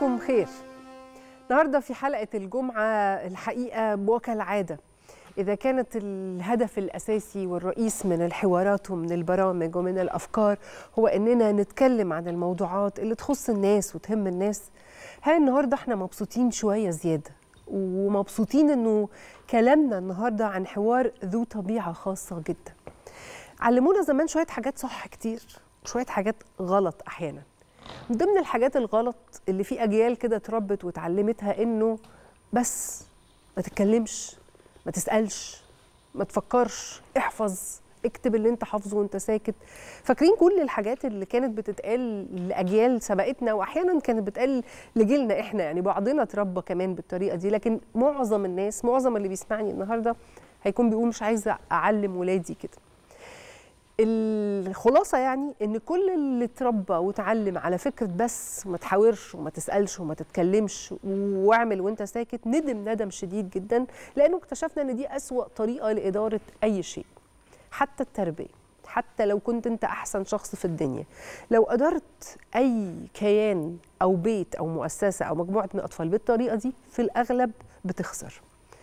صباحكم خير النهارده في حلقه الجمعه الحقيقه وكالعاده اذا كانت الهدف الاساسي والرئيس من الحوارات ومن البرامج ومن الافكار هو اننا نتكلم عن الموضوعات اللي تخص الناس وتهم الناس هاي النهارده احنا مبسوطين شويه زياده ومبسوطين انه كلامنا النهارده عن حوار ذو طبيعه خاصه جدا علمونا زمان شويه حاجات صح كتير شويه حاجات غلط احيانا من ضمن الحاجات الغلط اللي في اجيال كده اتربت واتعلمتها انه بس ما تتكلمش ما تسالش ما تفكرش احفظ اكتب اللي انت حافظه وانت ساكت فاكرين كل الحاجات اللي كانت بتتقال لاجيال سبقتنا واحيانا كانت بتقال لجيلنا احنا يعني بعضنا اتربى كمان بالطريقه دي لكن معظم الناس معظم اللي بيسمعني النهارده هيكون بيقول مش عايزه اعلم ولادي كده الخلاصه يعني ان كل اللي اتربى واتعلم على فكره بس ما تحاورش وما تسالش وما تتكلمش واعمل وانت ساكت ندم ندم شديد جدا لانه اكتشفنا ان دي اسوا طريقه لاداره اي شيء حتى التربيه حتى لو كنت انت احسن شخص في الدنيا لو ادرت اي كيان او بيت او مؤسسه او مجموعه من الاطفال بالطريقه دي في الاغلب بتخسر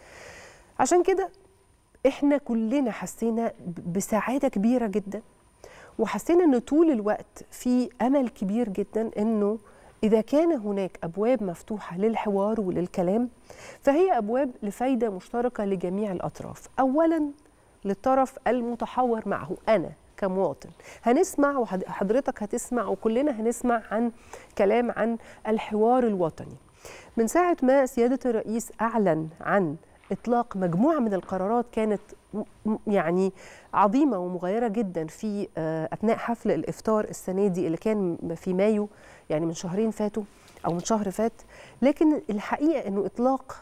عشان كده احنا كلنا حسينا بسعاده كبيره جدا وحسينا ان طول الوقت في امل كبير جدا انه اذا كان هناك ابواب مفتوحه للحوار وللكلام فهي ابواب لفايده مشتركه لجميع الاطراف اولا للطرف المتحور معه انا كمواطن هنسمع وحضرتك هتسمع وكلنا هنسمع عن كلام عن الحوار الوطني من ساعه ما سياده الرئيس اعلن عن اطلاق مجموعه من القرارات كانت يعني عظيمه ومغيره جدا في اثناء حفل الافطار السنه دي اللي كان في مايو يعني من شهرين فاتوا او من شهر فات لكن الحقيقه انه اطلاق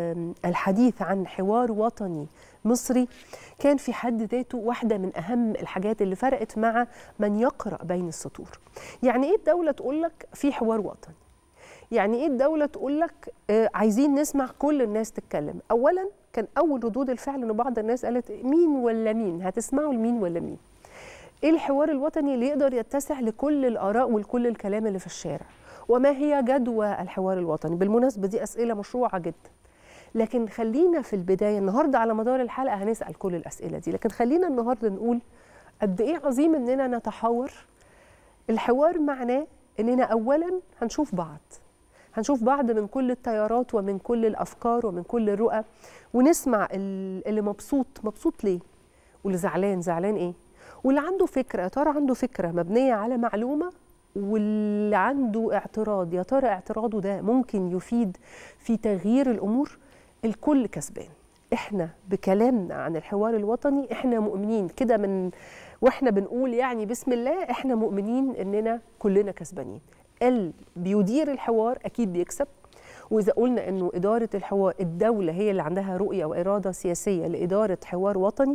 الحديث عن حوار وطني مصري كان في حد ذاته واحده من اهم الحاجات اللي فرقت مع من يقرا بين السطور يعني ايه الدوله تقول لك في حوار وطني يعني ايه الدوله تقول لك آه عايزين نسمع كل الناس تتكلم اولا كان اول ردود الفعل ان بعض الناس قالت مين ولا مين هتسمعوا لمين ولا مين ايه الحوار الوطني اللي يقدر يتسع لكل الاراء ولكل الكلام اللي في الشارع وما هي جدوى الحوار الوطني بالمناسبه دي اسئله مشروعه جدا لكن خلينا في البدايه النهارده على مدار الحلقه هنسال كل الاسئله دي لكن خلينا النهارده نقول قد ايه عظيم اننا نتحاور الحوار معناه اننا اولا هنشوف بعض هنشوف بعض من كل التيارات ومن كل الافكار ومن كل الرؤى ونسمع اللي مبسوط مبسوط ليه واللي زعلان زعلان ايه واللي عنده فكره يا ترى عنده فكره مبنيه على معلومه واللي عنده اعتراض يا ترى اعتراضه ده ممكن يفيد في تغيير الامور الكل كسبان احنا بكلامنا عن الحوار الوطني احنا مؤمنين كده من واحنا بنقول يعني بسم الله احنا مؤمنين اننا كلنا كسبانين اللي بيدير الحوار اكيد بيكسب واذا قلنا انه اداره الحوار الدوله هي اللي عندها رؤيه واراده سياسيه لاداره حوار وطني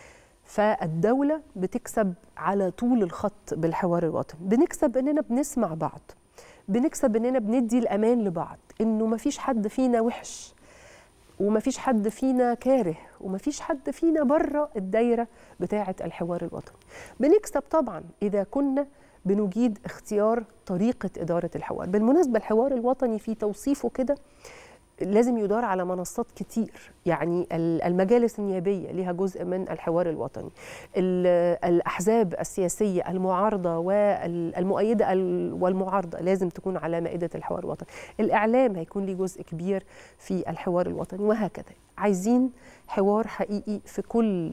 فالدوله بتكسب على طول الخط بالحوار الوطني بنكسب اننا بنسمع بعض بنكسب اننا بندي الامان لبعض انه مفيش حد فينا وحش ومفيش حد فينا كاره ومفيش حد فينا بره الدايره بتاعه الحوار الوطني بنكسب طبعا اذا كنا بنجيد اختيار طريقة إدارة الحوار بالمناسبة الحوار الوطني في توصيفه كده لازم يدار على منصات كتير يعني المجالس النيابية لها جزء من الحوار الوطني الأحزاب السياسية المعارضة والمؤيدة والمعارضة لازم تكون على مائدة الحوار الوطني الإعلام هيكون ليه جزء كبير في الحوار الوطني وهكذا عايزين حوار حقيقي في كل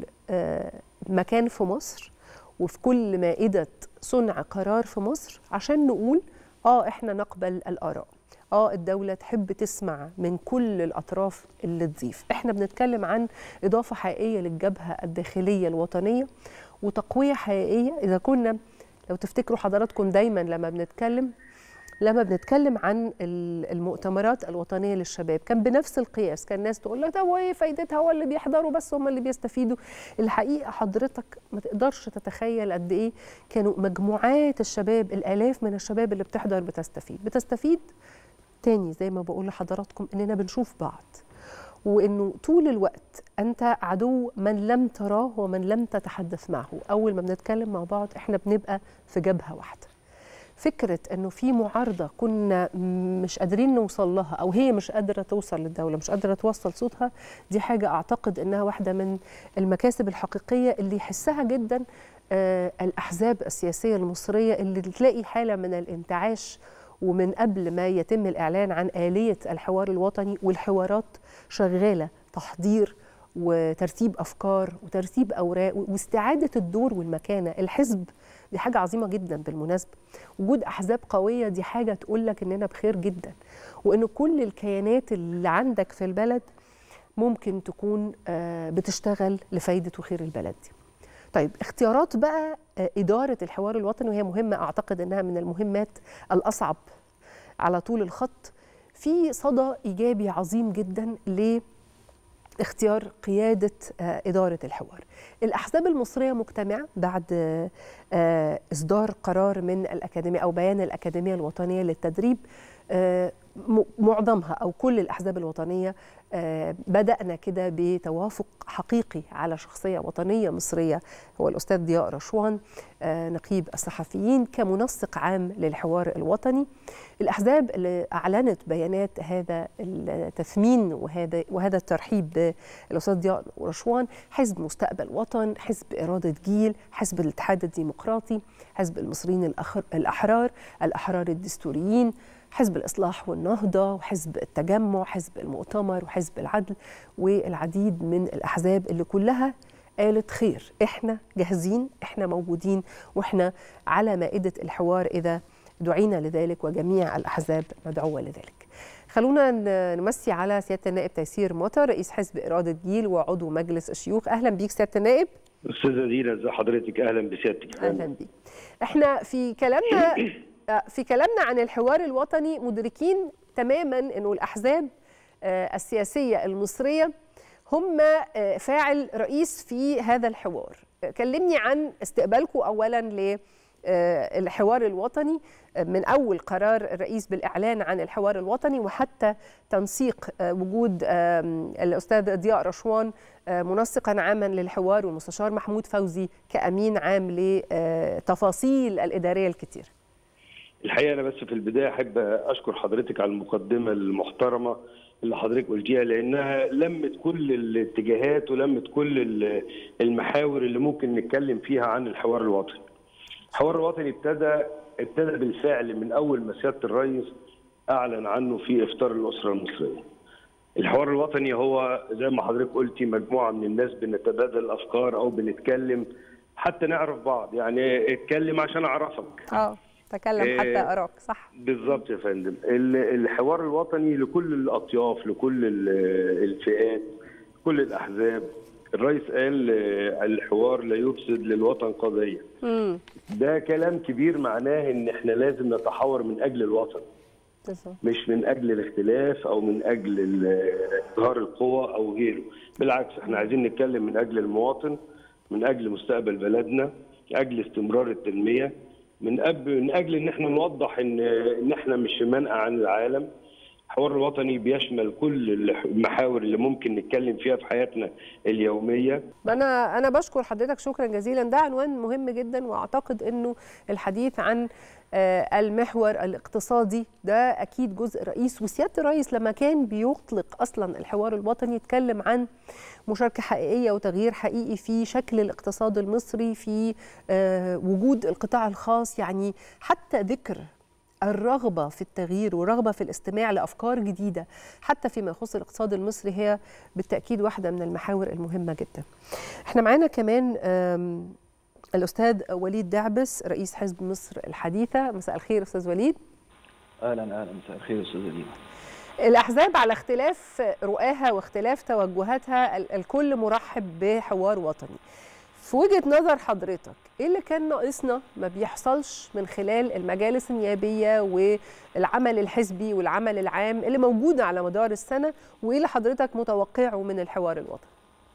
مكان في مصر وفي كل مائدة صنع قرار في مصر عشان نقول اه احنا نقبل الاراء اه الدولة تحب تسمع من كل الأطراف اللي تضيف احنا بنتكلم عن إضافة حقيقية للجبهة الداخلية الوطنية وتقوية حقيقية إذا كنا لو تفتكروا حضراتكم دايما لما بنتكلم لما بنتكلم عن المؤتمرات الوطنيه للشباب كان بنفس القياس كان الناس تقول لك طب وايه فايدتها هو اللي بيحضروا بس هم اللي بيستفيدوا الحقيقه حضرتك ما تقدرش تتخيل قد ايه كانوا مجموعات الشباب الالاف من الشباب اللي بتحضر بتستفيد بتستفيد تاني زي ما بقول لحضراتكم اننا بنشوف بعض وانه طول الوقت انت عدو من لم تراه ومن لم تتحدث معه اول ما بنتكلم مع بعض احنا بنبقى في جبهه واحده فكره انه في معارضه كنا مش قادرين نوصل لها او هي مش قادره توصل للدوله مش قادره توصل صوتها دي حاجه اعتقد انها واحده من المكاسب الحقيقيه اللي يحسها جدا آه، الاحزاب السياسيه المصريه اللي تلاقي حاله من الانتعاش ومن قبل ما يتم الاعلان عن اليه الحوار الوطني والحوارات شغاله تحضير وترتيب افكار وترتيب اوراق واستعاده الدور والمكانه الحزب دي حاجه عظيمه جدا بالمناسبه وجود احزاب قويه دي حاجه تقول لك اننا بخير جدا وان كل الكيانات اللي عندك في البلد ممكن تكون آه، بتشتغل لفايده وخير البلد دي طيب اختيارات بقى آه، إدارة الحوار الوطني وهي مهمة أعتقد أنها من المهمات الأصعب على طول الخط في صدى إيجابي عظيم جدا لاختيار قيادة آه، إدارة الحوار الأحزاب المصرية مجتمعة بعد آه، إصدار قرار من الأكاديمية أو بيان الأكاديمية الوطنية للتدريب معظمها او كل الاحزاب الوطنيه بدانا كده بتوافق حقيقي على شخصيه وطنيه مصريه هو الاستاذ ضياء رشوان نقيب الصحفيين كمنسق عام للحوار الوطني الاحزاب اللي اعلنت بيانات هذا التثمين وهذا وهذا الترحيب بالاستاذ ضياء رشوان حزب مستقبل وطن حزب اراده جيل حزب الاتحاد الديمقراطي حزب المصريين الاحرار الاحرار الدستوريين حزب الإصلاح والنهضة وحزب التجمع حزب المؤتمر وحزب العدل والعديد من الأحزاب اللي كلها قالت خير احنا جاهزين احنا موجودين واحنا على مائدة الحوار إذا دعينا لذلك وجميع الأحزاب مدعوة لذلك خلونا نمسي على سيادة النائب تيسير مطر رئيس حزب إرادة جيل وعضو مجلس الشيوخ أهلا بيك سيادة النائب أستاذة دينا ازي حضرتك أهلا بسيادتك أهلا بيك احنا في كلامنا في كلامنا عن الحوار الوطني مدركين تماما انه الاحزاب السياسيه المصريه هم فاعل رئيس في هذا الحوار كلمني عن استقبالكم اولا للحوار الوطني من اول قرار الرئيس بالاعلان عن الحوار الوطني وحتى تنسيق وجود الاستاذ ضياء رشوان منسقا عاما للحوار والمستشار محمود فوزي كامين عام لتفاصيل الاداريه الكتير الحقيقه انا بس في البدايه احب اشكر حضرتك على المقدمه المحترمه اللي حضرتك قلتيها لانها لمت كل الاتجاهات ولمت كل المحاور اللي ممكن نتكلم فيها عن الحوار الوطني. الحوار الوطني ابتدى ابتدى بالفعل من اول ما سياده الرئيس اعلن عنه في افطار الاسره المصريه. الحوار الوطني هو زي ما حضرتك قلتي مجموعه من الناس بنتبادل افكار او بنتكلم حتى نعرف بعض يعني اتكلم عشان اعرفك. اه تكلم حتى اراك صح بالظبط يا فندم الحوار الوطني لكل الاطياف لكل الفئات كل الاحزاب الرئيس قال الحوار لا يفسد للوطن قضيه مم. ده كلام كبير معناه ان احنا لازم نتحاور من اجل الوطن بالظبط مش من اجل الاختلاف او من اجل اظهار القوى او غيره بالعكس احنا عايزين نتكلم من اجل المواطن من اجل مستقبل بلدنا من اجل استمرار التنميه من أب من اجل ان احنا نوضح ان ان احنا مش في منأى عن العالم الحوار الوطني بيشمل كل المحاور اللي ممكن نتكلم فيها في حياتنا اليوميه انا انا بشكر حضرتك شكرا جزيلا ده عنوان مهم جدا واعتقد انه الحديث عن المحور الاقتصادي ده اكيد جزء رئيس وسياده الرئيس لما كان بيطلق اصلا الحوار الوطني يتكلم عن مشاركه حقيقيه وتغيير حقيقي في شكل الاقتصاد المصري في وجود القطاع الخاص يعني حتى ذكر الرغبة في التغيير والرغبة في الاستماع لأفكار جديدة حتى فيما يخص الاقتصاد المصري هي بالتأكيد واحدة من المحاور المهمة جدا احنا معانا كمان الأستاذ وليد دعبس رئيس حزب مصر الحديثة مساء الخير أستاذ وليد أهلا أهلا مساء الخير أستاذ دينا الأحزاب على اختلاف رؤاها واختلاف توجهاتها الكل مرحب بحوار وطني في وجهه نظر حضرتك ايه اللي كان ناقصنا ما بيحصلش من خلال المجالس النيابيه والعمل الحزبي والعمل العام اللي موجوده على مدار السنه وايه اللي حضرتك متوقعه من الحوار الوطني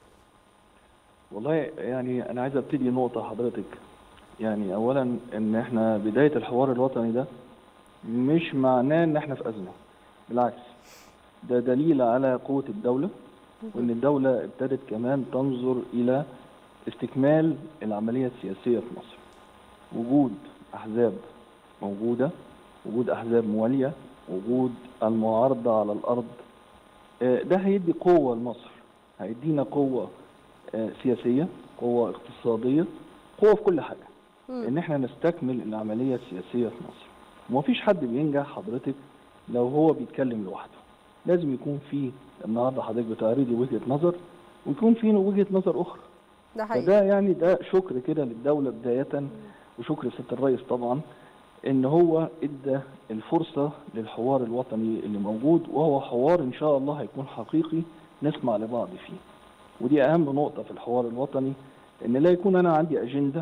والله يعني انا عايز ابتدي نقطه حضرتك يعني اولا ان احنا بدايه الحوار الوطني ده مش معناه ان احنا في ازمه بالعكس ده دليل على قوه الدوله وان الدوله ابتدت كمان تنظر الى استكمال العملية السياسية في مصر وجود أحزاب موجودة وجود أحزاب موالية وجود المعارضة على الأرض آه، ده هيدي قوة لمصر هيدينا قوة آه، سياسية قوة اقتصادية قوة في كل حاجة ان احنا نستكمل العملية السياسية في مصر ومفيش حد بينجح حضرتك لو هو بيتكلم لوحده لازم يكون في النهارده حضرتك بتعرضي وجهة نظر ويكون في وجهة نظر أخرى ده حقيقي فده يعني ده شكر كده للدولة بداية وشكر لسيادة الرئيس طبعا ان هو ادى الفرصة للحوار الوطني اللي موجود وهو حوار ان شاء الله هيكون حقيقي نسمع لبعض فيه ودي اهم نقطة في الحوار الوطني ان لا يكون انا عندي اجندة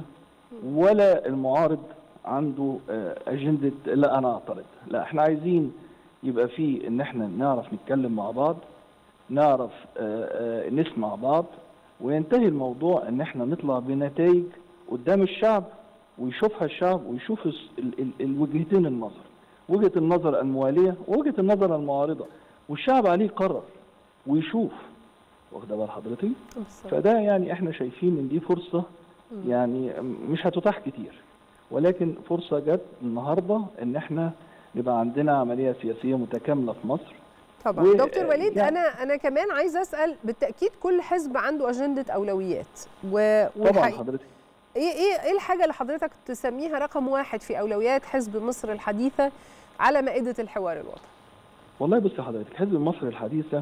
ولا المعارض عنده آه، اجندة لا انا اعترض لا احنا عايزين يبقى في ان احنا نعرف نتكلم مع بعض نعرف آه، آه، نسمع بعض وينتهي الموضوع ان احنا نطلع بنتائج قدام الشعب ويشوفها الشعب ويشوف الس- ال- ال- الوجهتين النظر وجهة النظر الموالية ووجهة النظر المعارضة والشعب عليه يقرر ويشوف واخده بال حضرتك بالظبط. فده يعني احنا شايفين ان دي فرصة يعني مش هتتاح كتير ولكن فرصة جت النهاردة ان احنا يبقى عندنا عملية سياسية متكاملة في مصر طبعا و- دكتور وليد يعني- انا انا كمان عايزه اسال بالتاكيد كل حزب عنده اجنده اولويات و... طبعا والحقيقة- حضرتك ايه ايه ايه الحاجه اللي حضرتك تسميها رقم واحد في اولويات حزب مصر الحديثه على مائده الحوار الوطني والله بص حضرتك حزب مصر الحديثة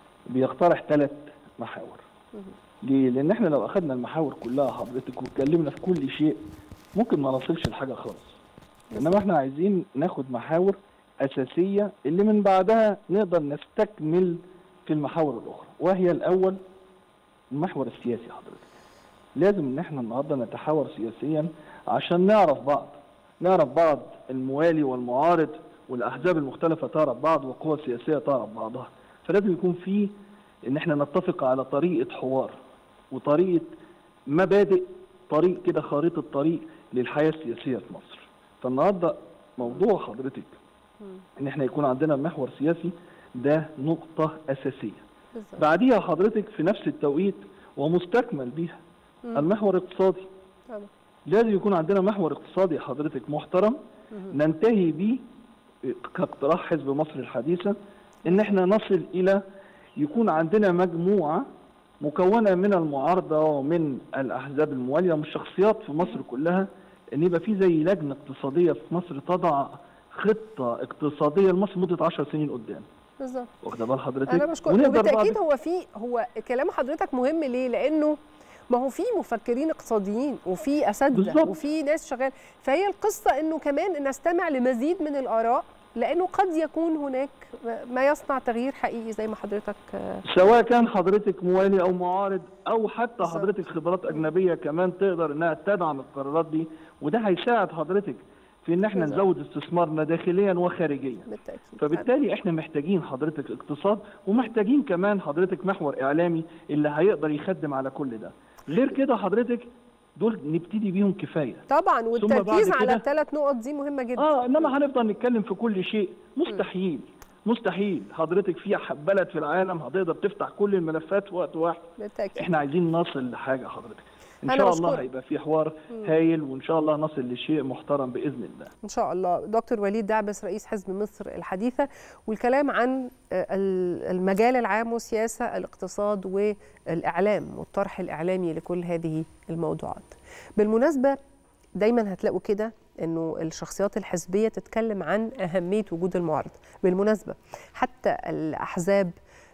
بيقترح ثلاث محاور ليه؟ لأن احنا لو أخذنا المحاور كلها حضرتك واتكلمنا في كل شيء ممكن ما نصلش لحاجة خالص إنما احنا عايزين ناخد محاور أساسية اللي من بعدها نقدر نستكمل في المحاور الأخرى وهي الأول المحور السياسي حضرتك لازم إن احنا النهارده نتحاور سياسيا عشان نعرف بعض نعرف بعض الموالي والمعارض والاحزاب المختلفه تعرف بعض والقوى السياسيه تعرف بعضها فلازم يكون في ان احنا نتفق على طريقه حوار وطريقه مبادئ طريق كده خارطه طريق للحياه السياسيه في مصر فالنهارده موضوع حضرتك ان احنا يكون عندنا محور سياسي ده نقطه اساسيه بالظبط بعديها حضرتك في نفس التوقيت ومستكمل بيها المحور الاقتصادي طبعا لازم يكون عندنا محور اقتصادي حضرتك محترم ننتهي بيه كاقتراح حزب مصر الحديثة ان احنا نصل الى يكون عندنا مجموعة مكونة من المعارضة ومن الاحزاب الموالية ومن الشخصيات في مصر كلها ان يبقى في زي لجنة اقتصادية في مصر تضع خطة اقتصادية لمصر مدة 10 سنين قدام بالظبط واخده بال حضرتك انا بشكر ونقدر بعد وبالتاكيد هو في هو كلام حضرتك مهم ليه لانه ما هو في مفكرين اقتصاديين وفي اساتذه بالظبط. وفي ناس شغال فهي القصه انه كمان نستمع لمزيد من الاراء لانه قد يكون هناك ما يصنع تغيير حقيقي زي ما حضرتك آه، سواء كان حضرتك موالي او معارض او حتى بالظبط. حضرتك خبرات اجنبيه كمان تقدر انها تدعم القرارات دي وده هيساعد حضرتك في ان احنا بالظبط. نزود استثمارنا داخليا وخارجيا بالتاكيد فبالتالي احنا محتاجين حضرتك اقتصاد ومحتاجين كمان حضرتك محور اعلامي اللي هيقدر يخدم على كل ده غير كده حضرتك دول نبتدي بيهم كفايه طبعا بعد والتركيز على كده- الثلاث نقط دي مهمه جدا اه انما هنفضل نتكلم في كل شيء مستحيل مستحيل حضرتك في بلد في العالم هتقدر تفتح كل الملفات في وقت واحد بالتاكيد احنا عايزين نصل لحاجه حضرتك ان أنا شاء الله بشكرك. هيبقى في حوار هايل وان شاء الله نصل لشيء محترم باذن الله ان شاء الله دكتور وليد دعبس رئيس حزب مصر الحديثه والكلام عن آه، ال- المجال العام والسياسه الاقتصاد والاعلام والطرح الاعلامي لكل هذه الموضوعات بالمناسبه دايما هتلاقوا كده انه الشخصيات الحزبيه تتكلم عن اهميه وجود المعارضه بالمناسبه حتى الاحزاب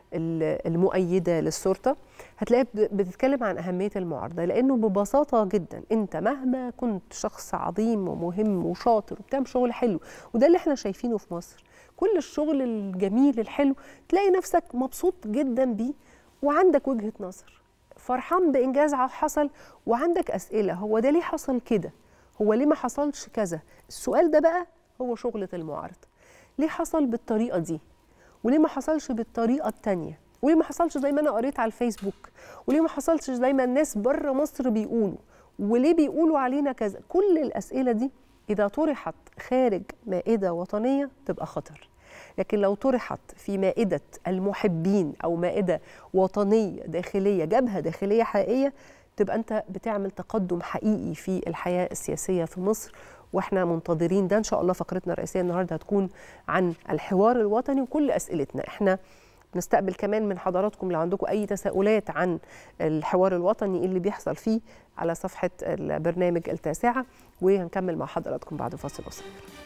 ال- المؤيده للسلطه هتلاقي ب- بتتكلم عن اهميه المعارضه لانه ببساطه جدا انت مهما كنت شخص عظيم ومهم وشاطر وبتعمل شغل حلو وده اللي احنا شايفينه في مصر كل الشغل الجميل الحلو تلاقي نفسك مبسوط جدا بيه وعندك وجهه نظر فرحان بانجاز ع- حصل وعندك اسئله هو ده ليه حصل كده هو ليه ما حصلش كذا السؤال ده بقى هو شغله المعارضه ليه حصل بالطريقه دي وليه ما حصلش بالطريقه التانية وليه ما حصلش زي ما انا قريت على الفيسبوك وليه ما حصلش زي ما الناس بره مصر بيقولوا وليه بيقولوا علينا كذا كل الاسئله دي اذا طرحت خارج مائده وطنيه تبقى خطر لكن لو طرحت في مائده المحبين او مائده وطنيه داخليه جبهه داخليه حقيقيه تبقى انت بتعمل تقدم حقيقي في الحياه السياسيه في مصر واحنا منتظرين ده ان شاء الله فقرتنا الرئيسيه النهارده هتكون عن الحوار الوطني وكل اسئلتنا احنا نستقبل كمان من حضراتكم لو عندكم اي تساؤلات عن الحوار الوطني اللي بيحصل فيه على صفحه البرنامج التاسعه وهنكمل مع حضراتكم بعد فاصل قصير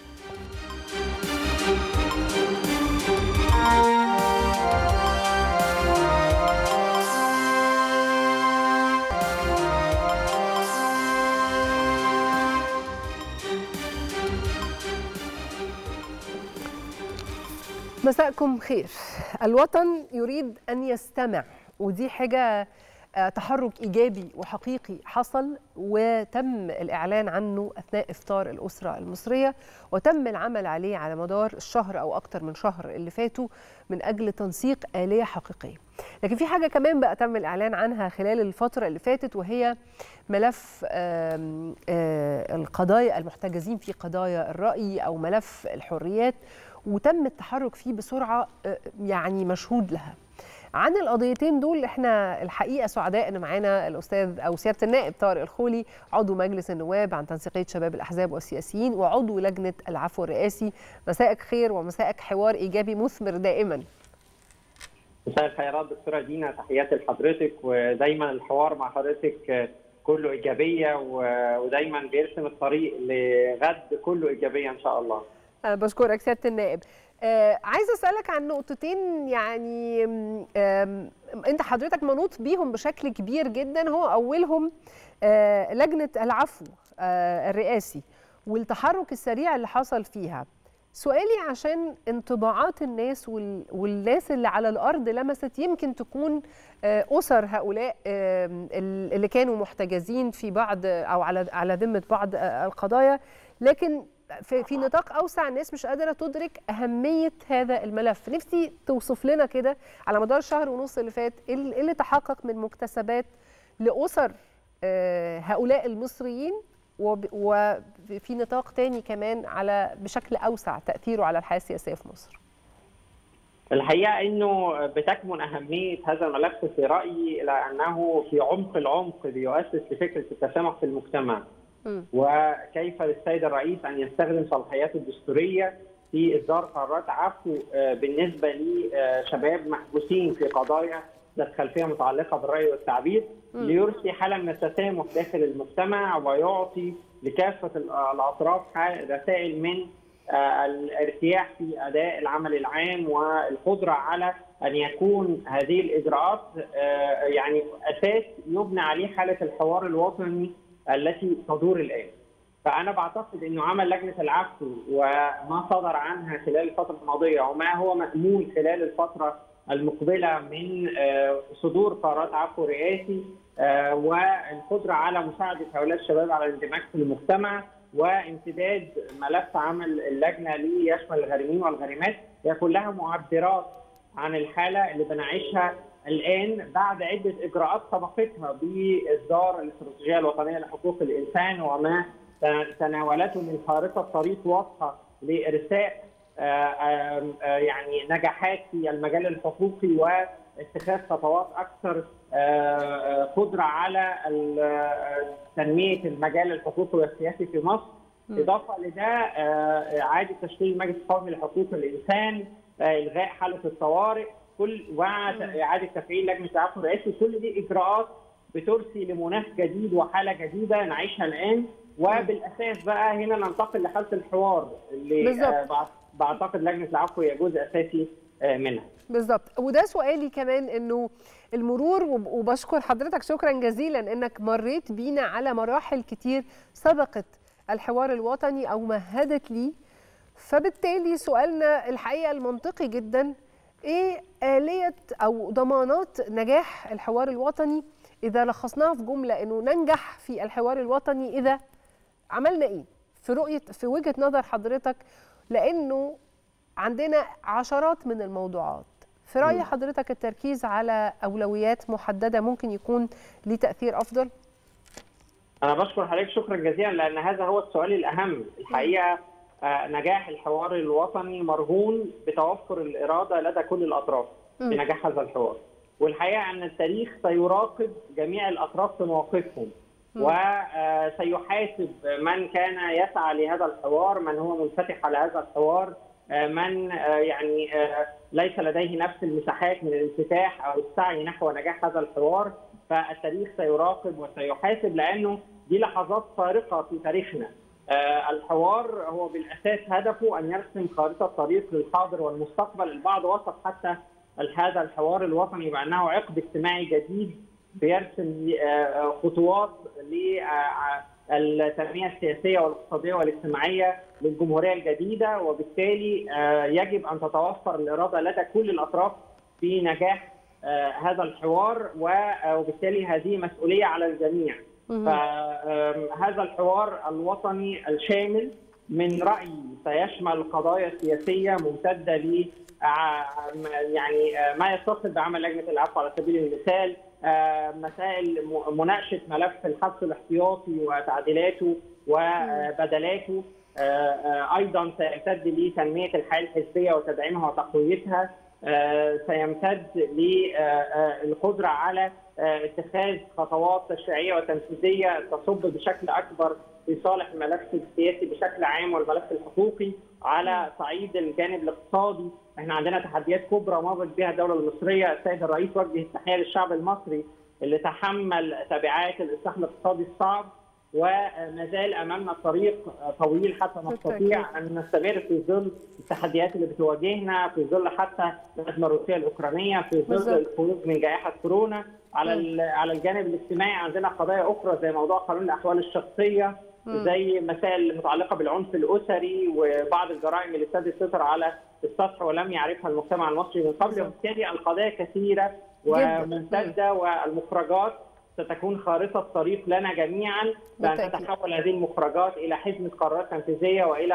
مساءكم خير الوطن يريد أن يستمع ودي حاجة تحرك إيجابي وحقيقي حصل وتم الإعلان عنه أثناء إفطار الأسرة المصرية وتم العمل عليه على مدار الشهر أو أكتر من شهر اللي فاتوا من أجل تنسيق آلية حقيقية لكن في حاجة كمان بقى تم الإعلان عنها خلال الفترة اللي فاتت وهي ملف آم آم القضايا المحتجزين في قضايا الرأي أو ملف الحريات وتم التحرك فيه بسرعه يعني مشهود لها عن القضيتين دول احنا الحقيقه سعداء ان معانا الاستاذ او سياده النائب طارق الخولي عضو مجلس النواب عن تنسيقيه شباب الاحزاب والسياسيين وعضو لجنه العفو الرئاسي مساءك خير ومساءك حوار ايجابي مثمر دائما مساء الخيرات دكتوره دينا تحياتي لحضرتك ودايما الحوار مع حضرتك كله ايجابيه ودايما بيرسم الطريق لغد كله ايجابيه ان شاء الله أه بشكرك سياده النائب آه عايزه اسالك عن نقطتين يعني انت حضرتك منوط بيهم بشكل كبير جدا هو اولهم آه لجنه العفو آه الرئاسي والتحرك السريع اللي حصل فيها سؤالي عشان انطباعات الناس والناس اللي على الارض لمست يمكن تكون اسر هؤلاء اللي كانوا محتجزين في بعض او على على ذمه بعض القضايا لكن في, في نطاق اوسع الناس مش قادره تدرك اهميه هذا الملف نفسي توصف لنا كده على مدار الشهر ونص اللي فات ايه اللي تحقق من مكتسبات لاسر هؤلاء انه وفي نطاق تاني كمان على بشكل اوسع تاثيره على الحياه السياسيه في مصر الحقيقه انه بتكمن اهميه هذا الملف في رايي الى انه في عمق العمق بيؤسس لفكره التسامح في المجتمع وكيف للسيد الرئيس ان يستخدم صلاحياته الدستوريه في اصدار قرارات عفو بالنسبه لشباب محبوسين في قضايا ذات خلفيه متعلقه بالراي والتعبير ليرسي حاله من التسامح داخل المجتمع ويعطي لكافه الاطراف رسائل من الارتياح في اداء العمل العام والقدره على ان يكون هذه الاجراءات يعني اساس يبنى عليه حاله الحوار الوطني التي تدور الان. فانا بعتقد انه عمل لجنه العفو وما صدر عنها خلال الفتره الماضيه وما هو مامول خلال الفتره المقبله من صدور قرارات عفو رئاسي والقدره على مساعده هؤلاء الشباب على الاندماج في المجتمع وامتداد ملف عمل اللجنه ليشمل الغارمين والغارمات هي كلها معبرات عن الحاله اللي بنعيشها الان بعد عده اجراءات سبقتها باصدار الاستراتيجيه الوطنيه لحقوق الانسان وما تناولته من خارطه طريق واضحه لارساء يعني نجاحات في المجال الحقوقي واتخاذ خطوات اكثر قدره على تنميه المجال الحقوقي والسياسي في مصر اضافه لده اعاده تشكيل المجلس القومي لحقوق الانسان الغاء حاله الطوارئ كل واعاده تفعيل لجنه العفو الرئاسي كل دي اجراءات بترسي لمناخ جديد وحاله جديده نعيشها الان وبالاساس بقى هنا ننتقل لحاله الحوار اللي بالزبط. بعتقد لجنه العفو هي جزء اساسي منها بالظبط وده سؤالي كمان انه المرور وبشكر حضرتك شكرا جزيلا انك مريت بينا على مراحل كتير سبقت الحوار الوطني او مهدت لي فبالتالي سؤالنا الحقيقه المنطقي جدا ايه آلية او ضمانات نجاح الحوار الوطني اذا لخصناها في جمله انه ننجح في الحوار الوطني اذا عملنا ايه في رؤيه في وجهه نظر حضرتك لانه عندنا عشرات من الموضوعات في راي حضرتك التركيز على اولويات محدده ممكن يكون ليه تاثير افضل انا بشكر حضرتك شكرا جزيلا لان هذا هو السؤال الاهم الحقيقه نجاح الحوار الوطني مرهون بتوفر الاراده لدى كل الاطراف في نجاح هذا الحوار والحقيقه ان التاريخ سيراقب جميع الاطراف في مواقفهم وسيحاسب من كان يسعى لهذا الحوار من هو منفتح على هذا الحوار من يعني ليس لديه نفس المساحات من الانفتاح او السعي نحو نجاح هذا الحوار فالتاريخ سيراقب وسيحاسب لانه دي لحظات فارقه في تاريخنا الحوار هو بالاساس هدفه ان يرسم خارطه طريق للحاضر والمستقبل البعض وصف حتى هذا الحوار الوطني بانه عقد اجتماعي جديد بيرسم خطوات للتنميه السياسيه والاقتصاديه والاجتماعيه للجمهوريه الجديده وبالتالي يجب ان تتوفر الاراده لدى كل الاطراف في نجاح هذا الحوار وبالتالي هذه مسؤوليه على الجميع. فهذا الحوار الوطني الشامل من رايي سيشمل قضايا سياسيه ممتده ل يعني ما يتصل بعمل لجنه العفو على سبيل المثال مسائل مناقشه ملف الحبس الاحتياطي وتعديلاته وبدلاته ايضا سيمتد لتنميه الحياه الحزبيه وتدعيمها وتقويتها سيمتد للقدره على اتخاذ خطوات تشريعيه وتنفيذيه تصب بشكل اكبر في صالح الملف السياسي بشكل عام والملف الحقوقي على صعيد الجانب الاقتصادي احنا عندنا تحديات كبرى مرت بها الدوله المصريه السيد الرئيس وجه التحيه للشعب المصري اللي تحمل تبعات الاصلاح الاقتصادي الصعب وما زال امامنا طريق طويل حتى نستطيع ان نستمر في ظل التحديات اللي بتواجهنا في ظل حتى الازمه الروسيه الاوكرانيه في ظل الخروج من جائحه كورونا على على الجانب الاجتماعي عندنا قضايا اخرى زي موضوع قانون الاحوال الشخصيه زي مسائل المتعلقه بالعنف الاسري وبعض الجرائم اللي ابتدت تظهر على السطح ولم يعرفها المجتمع المصري من قبل وبالتالي القضايا كثيره وممتده والمخرجات ستكون خارطه طريق لنا جميعا بان تتحول هذه المخرجات الى حزمه قرارات تنفيذيه والى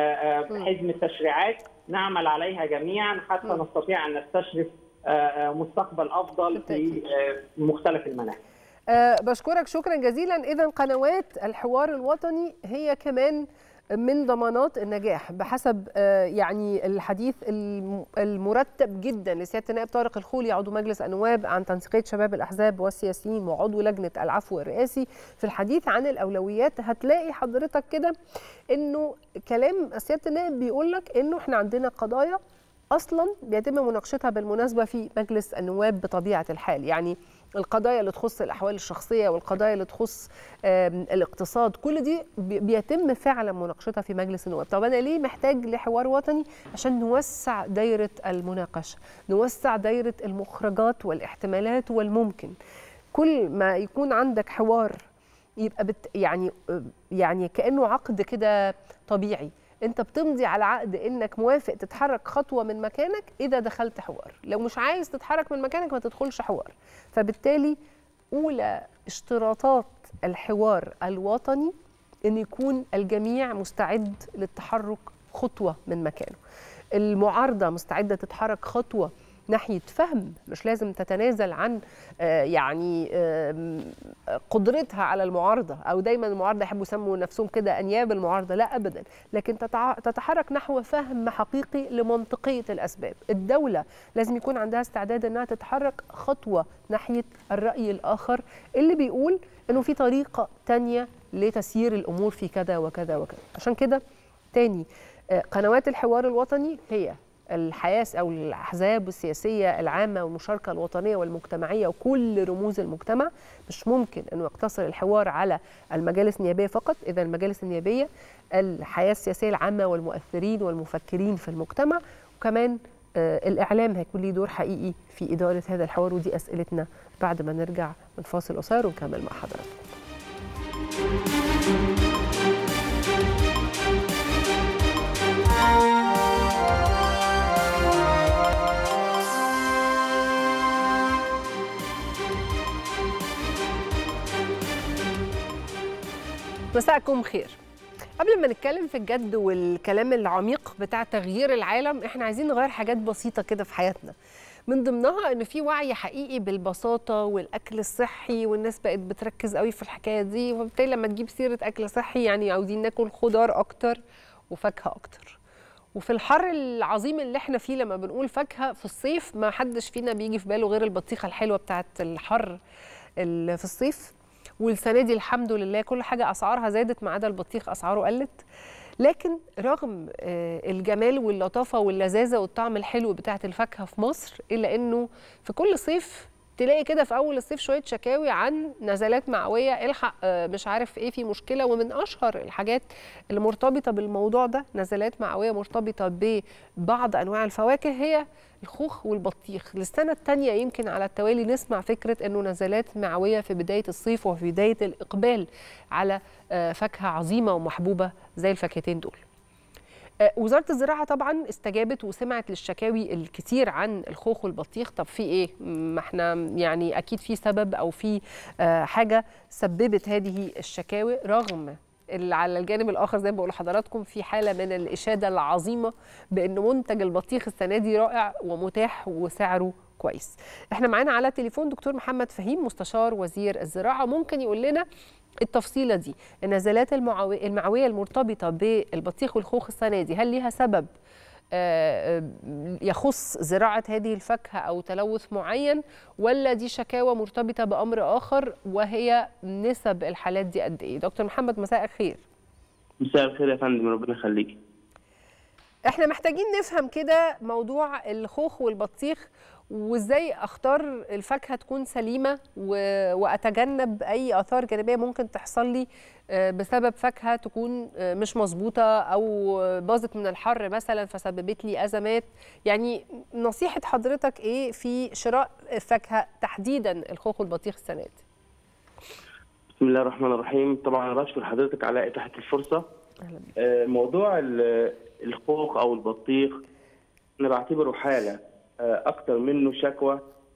حزمه تشريعات نعمل عليها جميعا حتى م. نستطيع ان نستشرف مستقبل افضل في مختلف المناحي. أه بشكرك شكرا جزيلا اذا قنوات الحوار الوطني هي كمان من ضمانات النجاح بحسب يعني الحديث المرتب جدا لسياده النائب طارق الخولي عضو مجلس النواب عن تنسيقيه شباب الاحزاب والسياسيين وعضو لجنه العفو الرئاسي في الحديث عن الاولويات هتلاقي حضرتك كده انه كلام سياده النائب بيقول لك انه احنا عندنا قضايا اصلا بيتم مناقشتها بالمناسبه في مجلس النواب بطبيعه الحال يعني القضايا اللي تخص الاحوال الشخصيه والقضايا اللي تخص الاقتصاد كل دي بيتم فعلا مناقشتها في مجلس النواب طب انا ليه محتاج لحوار وطني عشان نوسع دايره المناقشه نوسع دايره المخرجات والاحتمالات والممكن كل ما يكون عندك حوار يبقى بت يعني يعني كانه عقد كده طبيعي انت بتمضي على عقد انك موافق تتحرك خطوه من مكانك اذا دخلت حوار لو مش عايز تتحرك من مكانك ما تدخلش حوار فبالتالي اولى اشتراطات الحوار الوطني ان يكون الجميع مستعد للتحرك خطوه من مكانه المعارضه مستعده تتحرك خطوه ناحيه فهم مش لازم تتنازل عن يعني قدرتها على المعارضه او دايما المعارضه يحبوا يسموا نفسهم كده انياب المعارضه لا ابدا لكن تتحرك نحو فهم حقيقي لمنطقيه الاسباب الدوله لازم يكون عندها استعداد انها تتحرك خطوه ناحيه الراي الاخر اللي بيقول انه في طريقه تانية لتسيير الامور في كذا وكذا وكذا عشان كده تاني قنوات الحوار الوطني هي الحياة أو الأحزاب السياسية العامة والمشاركة الوطنية والمجتمعية وكل رموز المجتمع مش ممكن أنه يقتصر الحوار على المجالس النيابية فقط إذا المجالس النيابية الحياة السياسية العامة والمؤثرين والمفكرين في المجتمع وكمان آه الإعلام هيكون ليه دور حقيقي في إدارة هذا الحوار ودي أسئلتنا بعد ما نرجع من فاصل قصير ونكمل مع حضراتكم مساءكم خير قبل ما نتكلم في الجد والكلام العميق بتاع تغيير العالم احنا عايزين نغير حاجات بسيطة كده في حياتنا من ضمنها ان في وعي حقيقي بالبساطة والاكل الصحي والناس بقت بتركز قوي في الحكاية دي وبالتالي لما تجيب سيرة اكل صحي يعني عاوزين ناكل خضار اكتر وفاكهة اكتر وفي الحر العظيم اللي احنا فيه لما بنقول فاكهة في الصيف ما حدش فينا بيجي في باله غير البطيخة الحلوة بتاعت الحر في الصيف والسنه دي الحمد لله كل حاجه اسعارها زادت ما عدا البطيخ اسعاره قلت لكن رغم الجمال واللطافه واللذاذه والطعم الحلو بتاعه الفاكهه في مصر الا انه في كل صيف تلاقي كده في اول الصيف شويه شكاوي عن نزلات معويه الحق مش عارف ايه في مشكله ومن اشهر الحاجات اللي مرتبطه بالموضوع ده نزلات معويه مرتبطه ببعض انواع الفواكه هي الخوخ والبطيخ للسنه الثانيه يمكن على التوالي نسمع فكره انه نزلات معويه في بدايه الصيف وفي بدايه الاقبال على فاكهه عظيمه ومحبوبه زي الفاكهتين دول وزاره الزراعه طبعا استجابت وسمعت للشكاوي الكتير عن الخوخ والبطيخ طب في ايه ما احنا يعني اكيد في سبب او في حاجه سببت هذه الشكاوي رغم اللي على الجانب الاخر زي ما بقول لحضراتكم في حاله من الاشاده العظيمه بان منتج البطيخ السنه دي رائع ومتاح وسعره كويس احنا معانا على التليفون دكتور محمد فهيم مستشار وزير الزراعه ممكن يقول لنا التفصيله دي النزلات المعويه المرتبطه بالبطيخ والخوخ السنه دي هل ليها سبب يخص زراعه هذه الفاكهه او تلوث معين ولا دي شكاوى مرتبطه بامر اخر وهي نسب الحالات دي قد ايه دكتور محمد مساء الخير مساء الخير يا فندم ربنا يخليكي احنا محتاجين نفهم كده موضوع الخوخ والبطيخ وازاي اختار الفاكهه تكون سليمه و... واتجنب اي اثار جانبيه ممكن تحصل لي بسبب فاكهه تكون مش مظبوطه او باظت من الحر مثلا فسببت لي ازمات يعني نصيحه حضرتك ايه في شراء فاكهه تحديدا الخوخ والبطيخ السنه دي بسم الله الرحمن الرحيم طبعا انا بشكر حضرتك على اتاحه الفرصه موضوع الخوخ او البطيخ انا بعتبره حاله اكتر منه شكوى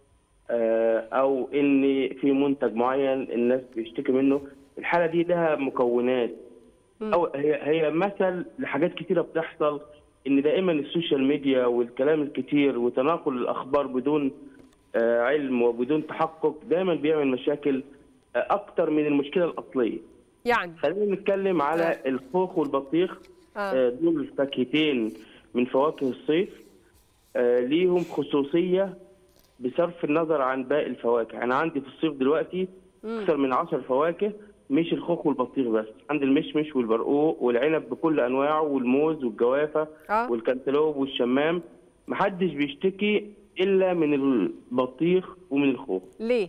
او ان في منتج معين الناس بيشتكي منه الحاله دي لها مكونات او هي هي مثل لحاجات كتيره بتحصل ان دائما السوشيال ميديا والكلام الكتير وتناقل الاخبار بدون علم وبدون تحقق دايما بيعمل مشاكل اكتر من المشكله الاصليه يعني خلينا نتكلم على آه. الخوخ والبطيخ آه. دول فاكهتين من فواكه الصيف آه ليهم خصوصيه بصرف النظر عن باقي الفواكه انا عندي في الصيف دلوقتي اكثر من 10 فواكه مش الخوخ والبطيخ بس عندي المشمش والبرقوق والعنب بكل انواعه والموز والجوافه آه. والكنتالوب والشمام محدش بيشتكي الا من البطيخ ومن الخوخ ليه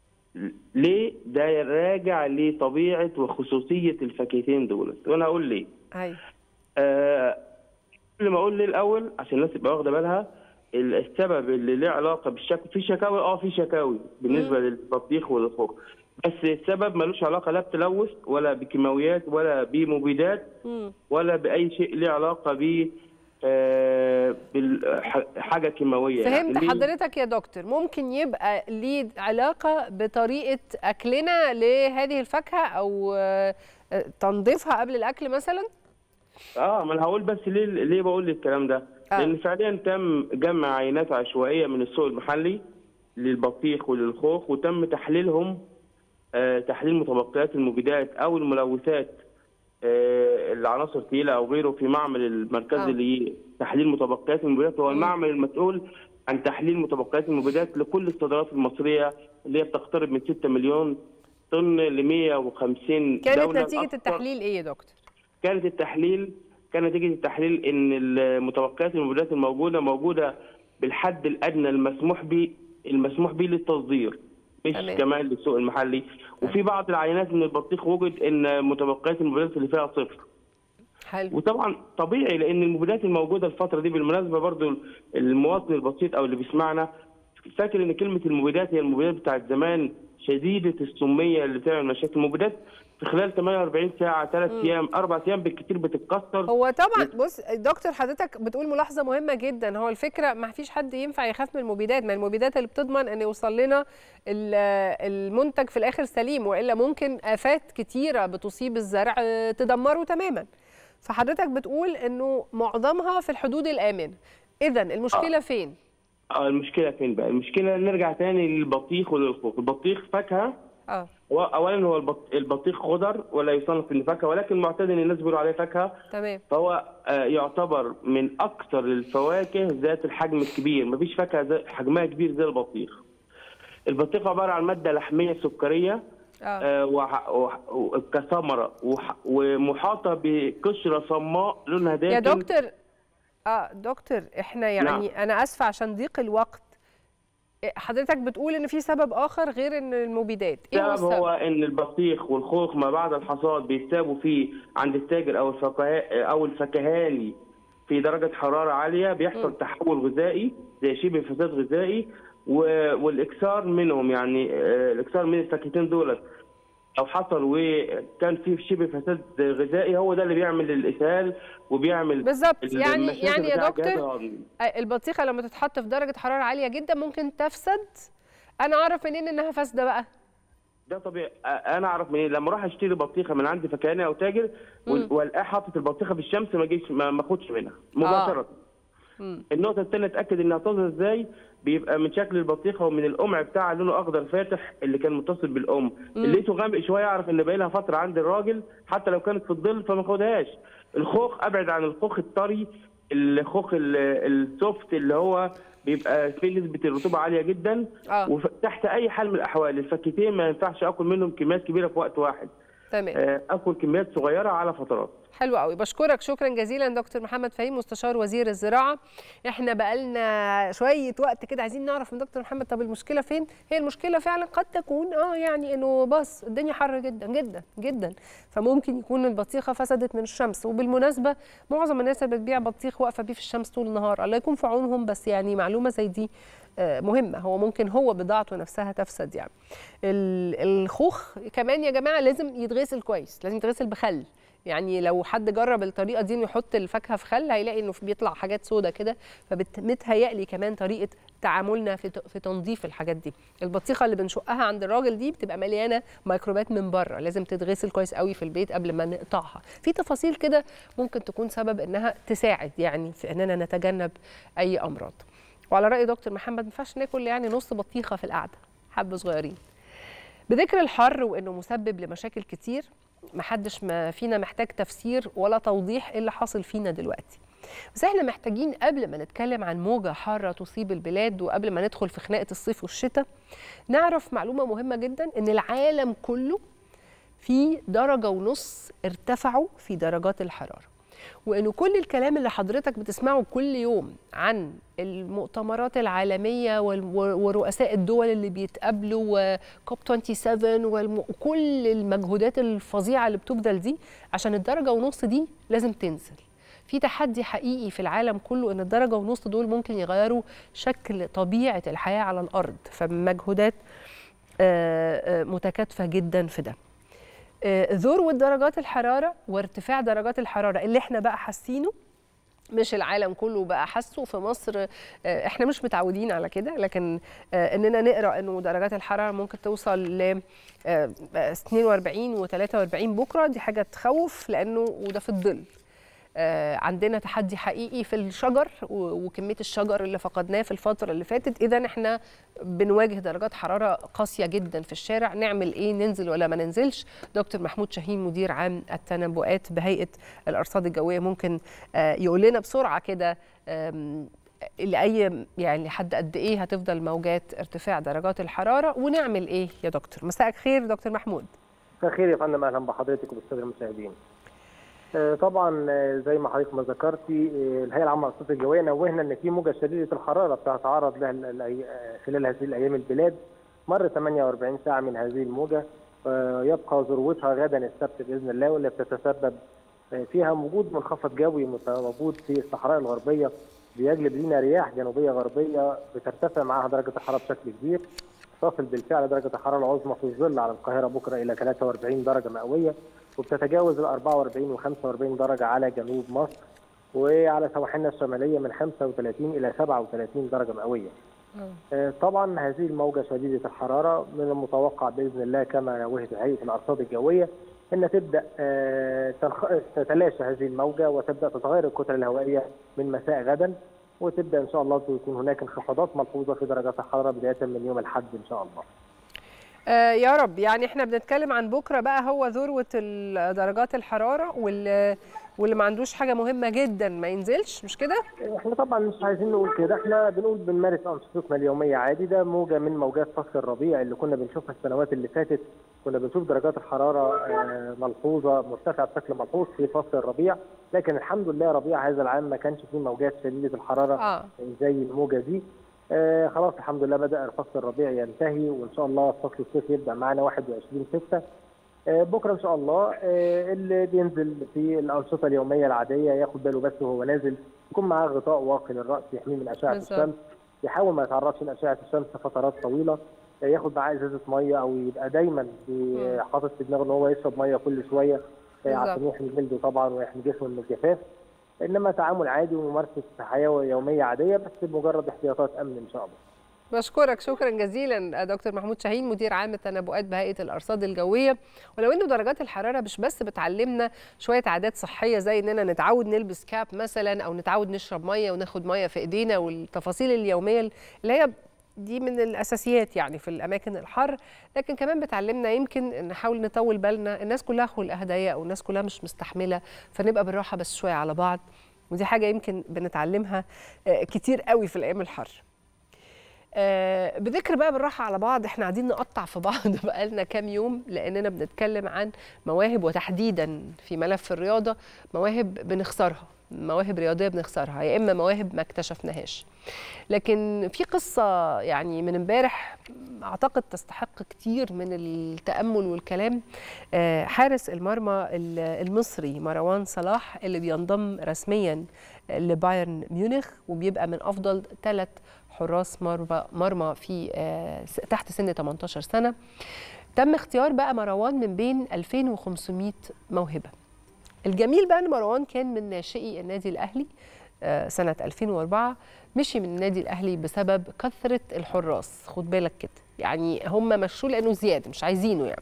ليه ده راجع لطبيعه وخصوصيه الفاكهتين دولت وانا اقول ليه ايوه آه قبل ما اقول ليه الاول عشان الناس تبقى واخده بالها السبب اللي له علاقه بالشكوى في شكاوي اه في شكاوي بالنسبه للبطيخ والخوخ بس السبب ملوش علاقه لا بتلوث ولا بكيماويات ولا بمبيدات ولا باي شيء له علاقه ب آه حاجه كيماويه فهمت يعني حضرتك يا دكتور ممكن يبقى ليه علاقه بطريقه اكلنا لهذه الفاكهه او تنظيفها قبل الاكل مثلا اه ما انا هقول بس ليه ليه بقول الكلام ده آه. لان فعليا تم جمع عينات عشوائيه من السوق المحلي للبطيخ وللخوخ وتم تحليلهم آه تحليل متبقيات المبيدات او الملوثات آه العناصر الثقيله او غيره في معمل المركزي آه. لتحليل متبقيات المبيدات وهو المعمل المسؤول عن تحليل متبقيات المبيدات لكل الصادرات المصريه اللي هي بتقترب من 6 مليون طن ل 150 كانت دوله نتيجه أكثر. التحليل ايه يا دكتور؟ كانت التحليل كان نتيجه التحليل ان متبقيات المبيدات الموجوده موجوده بالحد الادنى المسموح به المسموح به للتصدير مش تمام. كمان للسوق المحلي وفي بعض العينات من البطيخ وجد ان متبقيات المبيدات اللي فيها صفر حلو وطبعا طبيعي لان المبيدات الموجوده الفتره دي بالمناسبه برضو المواطن البسيط او اللي بيسمعنا فاكر ان كلمه المبيدات هي المبيدات بتاعت زمان شديده السميه اللي بتعمل مشاكل المبيدات في خلال 48 ساعه ثلاث ايام اربع ايام بالكثير بتتكسر هو طبعا بص دكتور حضرتك بتقول ملاحظه مهمه جدا هو الفكره ما فيش حد ينفع يخاف من المبيدات ما المبيدات اللي بتضمن ان يوصل لنا ال- المنتج في الاخر سليم والا ممكن افات كتيره بتصيب الزرع آه، تدمره تماما فحضرتك بتقول انه معظمها في الحدود الامنه اذا المشكله فين اه المشكله فين بقى؟ المشكله نرجع تاني للبطيخ وللخوخ، البطيخ فاكهه اه هو اولا هو البط- البطيخ خضر ولا يصنف انه فاكهه ولكن معتاد ان الناس بيقولوا عليه فاكهه تمام فهو آه، يعتبر من اكثر الفواكه ذات الحجم الكبير، مفيش فاكهه ذات- حجمها كبير زي البطيخ. البطيخ عباره عن ماده لحميه سكريه آه وح- وح- و- كثمره وح- ومحاطه بقشره صماء لونها داكن يا دكتور اه دكتور احنا يعني نعم. انا اسفه عشان ضيق الوقت إيه، حضرتك بتقول ان في سبب اخر غير ان المبيدات ايه هو السبب هو السبب ان البطيخ والخوخ ما بعد الحصاد بيتسابوا فيه عند التاجر او الفكه او الفكهاني في درجه حراره عاليه بيحصل تحول غذائي زي شبه فساد غذائي و- والاكثار منهم يعني آه، الاكثار من الفاكهتين دولت لو حصل وكان في شبه فساد غذائي هو ده اللي بيعمل الاسهال وبيعمل بالظبط ال- يعني المشاكل يعني يا بتاع الجهاز دكتور الهضمي. آه، البطيخه لما تتحط في درجه حراره عاليه جدا ممكن تفسد انا اعرف منين انها فاسده بقى ده طبيعي أ- انا اعرف منين لما اروح اشتري بطيخه من عند فكهاني او تاجر وال- والاقيه حاطط البطيخه في الشمس ما اجيش ما ما اخدش منها مباشره مم. النقطه الثانيه اتاكد انها طازه ازاي بيبقى من شكل البطيخه ومن القمع بتاعها لونه اخضر فاتح اللي كان متصل بالام اللي لقيته غامق شويه اعرف ان باقي لها فتره عند الراجل حتى لو كانت في الظل فما اخدهاش الخوخ ابعد عن الخوخ الطري الخوخ ال- السوفت اللي هو بيبقى فيه نسبه الرطوبه عاليه جدا اه وتحت اي حال من الاحوال الفكتين ما ينفعش اكل منهم كميات كبيره في وقت واحد تمام آه، اكل كميات صغيره على فترات حلو قوي بشكرك شكرا جزيلا دكتور محمد فهيم مستشار وزير الزراعه احنا بقالنا شويه وقت كده عايزين نعرف من دكتور محمد طب المشكله فين هي المشكله فعلا قد تكون اه يعني انه بص الدنيا حر جدا جدا جدا فممكن يكون البطيخه فسدت من الشمس وبالمناسبه معظم الناس اللي بتبيع بطيخ واقفه بيه في الشمس طول النهار الله يكون في عونهم بس يعني معلومه زي دي آه، مهمه هو ممكن هو بضاعته نفسها تفسد يعني ال- الخوخ كمان يا جماعه لازم يتغسل كويس لازم يتغسل بخل يعني لو حد جرب الطريقه دي انه يحط الفاكهه في خل هيلاقي انه بيطلع حاجات سودا كده فمتهيألي كمان طريقه تعاملنا في ت- في تنظيف الحاجات دي البطيخه اللي بنشقها عند الراجل دي بتبقى مليانه ميكروبات من بره لازم تتغسل كويس قوي في البيت قبل ما نقطعها في تفاصيل كده ممكن تكون سبب انها تساعد يعني في اننا نتجنب اي امراض وعلى راي دكتور محمد ما ينفعش ناكل يعني نص بطيخه في القعده حبه صغيرين بذكر الحر وانه مسبب لمشاكل كتير محدش ما فينا محتاج تفسير ولا توضيح ايه اللي حاصل فينا دلوقتي بس احنا محتاجين قبل ما نتكلم عن موجة حارة تصيب البلاد وقبل ما ندخل في خناقة الصيف والشتاء نعرف معلومة مهمة جدا ان العالم كله في درجة ونص ارتفعوا في درجات الحرارة وانه كل الكلام اللي حضرتك بتسمعه كل يوم عن المؤتمرات العالميه وال- ورؤساء الدول اللي بيتقابلوا وكوب 27 والم- وكل المجهودات الفظيعه اللي بتبذل دي عشان الدرجه ونص دي لازم تنزل في تحدي حقيقي في العالم كله ان الدرجه ونص دول ممكن يغيروا شكل طبيعه الحياه على الارض فمجهودات آه، آه، متكاتفه جدا في ده آه، ذروه درجات الحراره وارتفاع درجات الحراره اللي احنا بقى حاسينه مش العالم كله بقى حاسه في مصر آه، احنا مش متعودين على كده لكن آه، اننا نقرا انه درجات الحراره ممكن توصل ل آه، 42 و43 بكره دي حاجه تخوف لانه وده في الظل آه، عندنا تحدي حقيقي في الشجر و- وكميه الشجر اللي فقدناه في الفتره اللي فاتت اذا احنا بنواجه درجات حراره قاسيه جدا في الشارع نعمل ايه ننزل ولا ما ننزلش دكتور محمود شاهين مدير عام التنبؤات بهيئه الارصاد الجويه ممكن آه، يقول لنا بسرعه كده آم، لاي يعني لحد قد ايه هتفضل موجات ارتفاع درجات الحراره ونعمل ايه يا دكتور مساء الخير دكتور محمود مساء الخير يا فندم اهلا بحضرتك وبالساده المشاهدين. آه، طبعا آه، زي ما حضرتك ما ذكرتي آه، الهيئه العامه للارصاد الجويه نوهنا ان في موجه شديده الحراره بتتعرض لها ال- ال- آه، خلال هذه الايام البلاد مر 48 ساعه من هذه الموجه آه، يبقى ذروتها غدا السبت باذن الله واللي بتتسبب آه، فيها وجود منخفض جوي مت- موجود في الصحراء الغربيه بيجلب لنا رياح جنوبيه غربيه بترتفع معها درجه الحراره بشكل كبير تصل بالفعل درجه الحراره العظمى في الظل على القاهره بكره الى 43 درجه مئويه وبتتجاوز ال 44 و 45 درجه على جنوب مصر وعلى سواحلنا الشماليه من 35 الى 37 درجه مئويه. آه، طبعا هذه الموجه شديده الحراره من المتوقع باذن الله كما نوهت هيئه الارصاد الجويه ان تبدا آه، تنخ- تتلاشى هذه الموجه وتبدا تتغير الكتل الهوائيه من مساء غدا وتبدا ان شاء الله تكون هناك انخفاضات ملحوظه في درجات الحراره بدايه من يوم الاحد ان شاء الله. آه يا رب يعني احنا بنتكلم عن بكره بقى هو ذروه درجات الحراره واللي واللي ما عندوش حاجه مهمه جدا ما ينزلش مش كده؟ احنا طبعا مش عايزين نقول كده احنا بنقول بنمارس انشطتنا اليوميه عادي ده موجه من موجات فصل الربيع اللي كنا بنشوفها السنوات اللي فاتت كنا بنشوف درجات الحراره ملحوظه مرتفعه بشكل ملحوظ في فصل الربيع لكن الحمد لله ربيع هذا العام ما كانش فيه موجات شديده الحراره آه. زي الموجه دي آه خلاص الحمد لله بدا فصل الربيع ينتهي وان شاء الله فصل الصيف يبدا معانا 21 6 آه بكره ان شاء الله آه اللي بينزل في الانشطه اليوميه العاديه ياخد باله بس وهو نازل يكون معاه غطاء واقي للراس يحميه من اشعه الشمس يحاول ما يتعرضش لاشعه الشمس فترات طويله ياخد معاه ازازه ميه او يبقى دايما حاطط في دماغه ان هو يشرب ميه كل شويه عشان يحمي جلده طبعا ويحمي جسمه من الجفاف انما تعامل عادي وممارسه حياه يوميه عاديه بس بمجرد احتياطات امن ان شاء الله. بشكرك شكرا جزيلا دكتور محمود شاهين مدير عام التنبؤات بهيئه الارصاد الجويه ولو انه درجات الحراره مش بس بتعلمنا شويه عادات صحيه زي اننا نتعود نلبس كاب مثلا او نتعود نشرب ميه وناخد ميه في ايدينا والتفاصيل اليوميه اللي هي دي من الاساسيات يعني في الاماكن الحر لكن كمان بتعلمنا يمكن نحاول نطول بالنا الناس كلها خلقها ضيق والناس كلها مش مستحمله فنبقى بالراحه بس شويه على بعض ودي حاجه يمكن بنتعلمها كتير قوي في الايام الحر آه بذكر بقى بالراحه على بعض احنا قاعدين نقطع في بعض بقالنا كام يوم لاننا بنتكلم عن مواهب وتحديدا في ملف الرياضه مواهب بنخسرها مواهب رياضيه بنخسرها يا اما مواهب ما اكتشفناهاش لكن في قصه يعني من امبارح اعتقد تستحق كتير من التامل والكلام آه حارس المرمى المصري مروان صلاح اللي بينضم رسميا لبايرن ميونخ وبيبقى من افضل ثلاث حراس مرمى مرمى في آه تحت سن 18 سنه تم اختيار بقى مروان من بين 2500 موهبه الجميل بقى ان مروان كان من ناشئي النادي الاهلي آه سنه 2004 مشي من النادي الاهلي بسبب كثره الحراس خد بالك كده يعني هم مشوه لانه زياده مش عايزينه يعني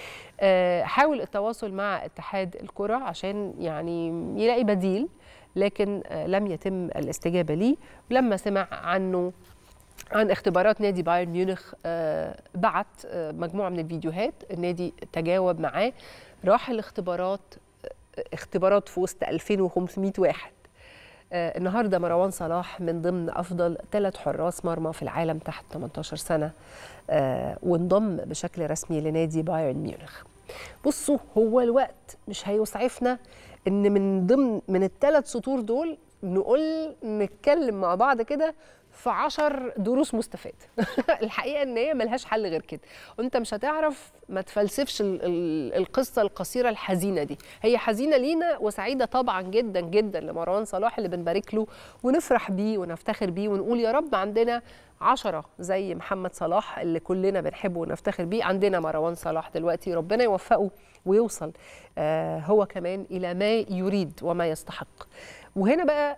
آه حاول التواصل مع اتحاد الكره عشان يعني يلاقي بديل لكن لم يتم الاستجابه ليه ولما سمع عنه عن اختبارات نادي بايرن ميونخ بعت مجموعه من الفيديوهات النادي تجاوب معاه راح الاختبارات اختبارات في وسط 2500 واحد النهارده مروان صلاح من ضمن افضل ثلاث حراس مرمى في العالم تحت 18 سنه وانضم بشكل رسمي لنادي بايرن ميونخ بصوا هو الوقت مش هيسعفنا ان من ضمن من الثلاث سطور دول نقول نتكلم مع بعض كده في عشر دروس مستفادة الحقيقة ان هي ملهاش حل غير كده وانت مش هتعرف ما تفلسفش ال ال القصة القصيرة الحزينة دي هي حزينة لينا وسعيدة طبعا جدا جدا لمروان صلاح اللي بنبارك له ونفرح بيه ونفتخر بيه ونقول يا رب عندنا عشرة زي محمد صلاح اللي كلنا بنحبه ونفتخر بيه عندنا مروان صلاح دلوقتي ربنا يوفقه ويوصل آه هو كمان إلى ما يريد وما يستحق وهنا بقى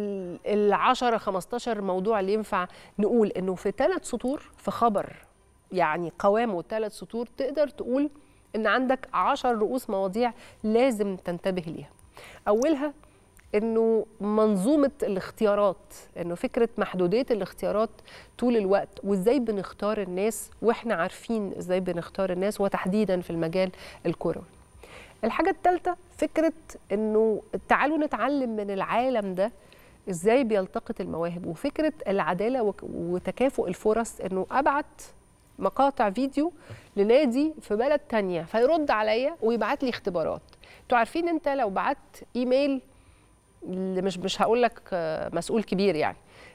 ال 10 15 موضوع اللي ينفع نقول انه في ثلاث سطور في خبر يعني قوامه ثلاث سطور تقدر تقول ان عندك 10 رؤوس مواضيع لازم تنتبه ليها اولها انه منظومه الاختيارات انه فكره محدوديه الاختيارات طول الوقت وازاي بنختار الناس واحنا عارفين ازاي بنختار الناس وتحديدا في المجال الكروي الحاجه الثالثه فكره انه تعالوا نتعلم من العالم ده ازاي بيلتقط المواهب وفكره العداله وتكافؤ الفرص انه ابعت مقاطع فيديو لنادي في بلد تانية فيرد عليا ويبعت لي اختبارات انتوا عارفين انت لو بعت ايميل مش مش هقول لك مسؤول كبير يعني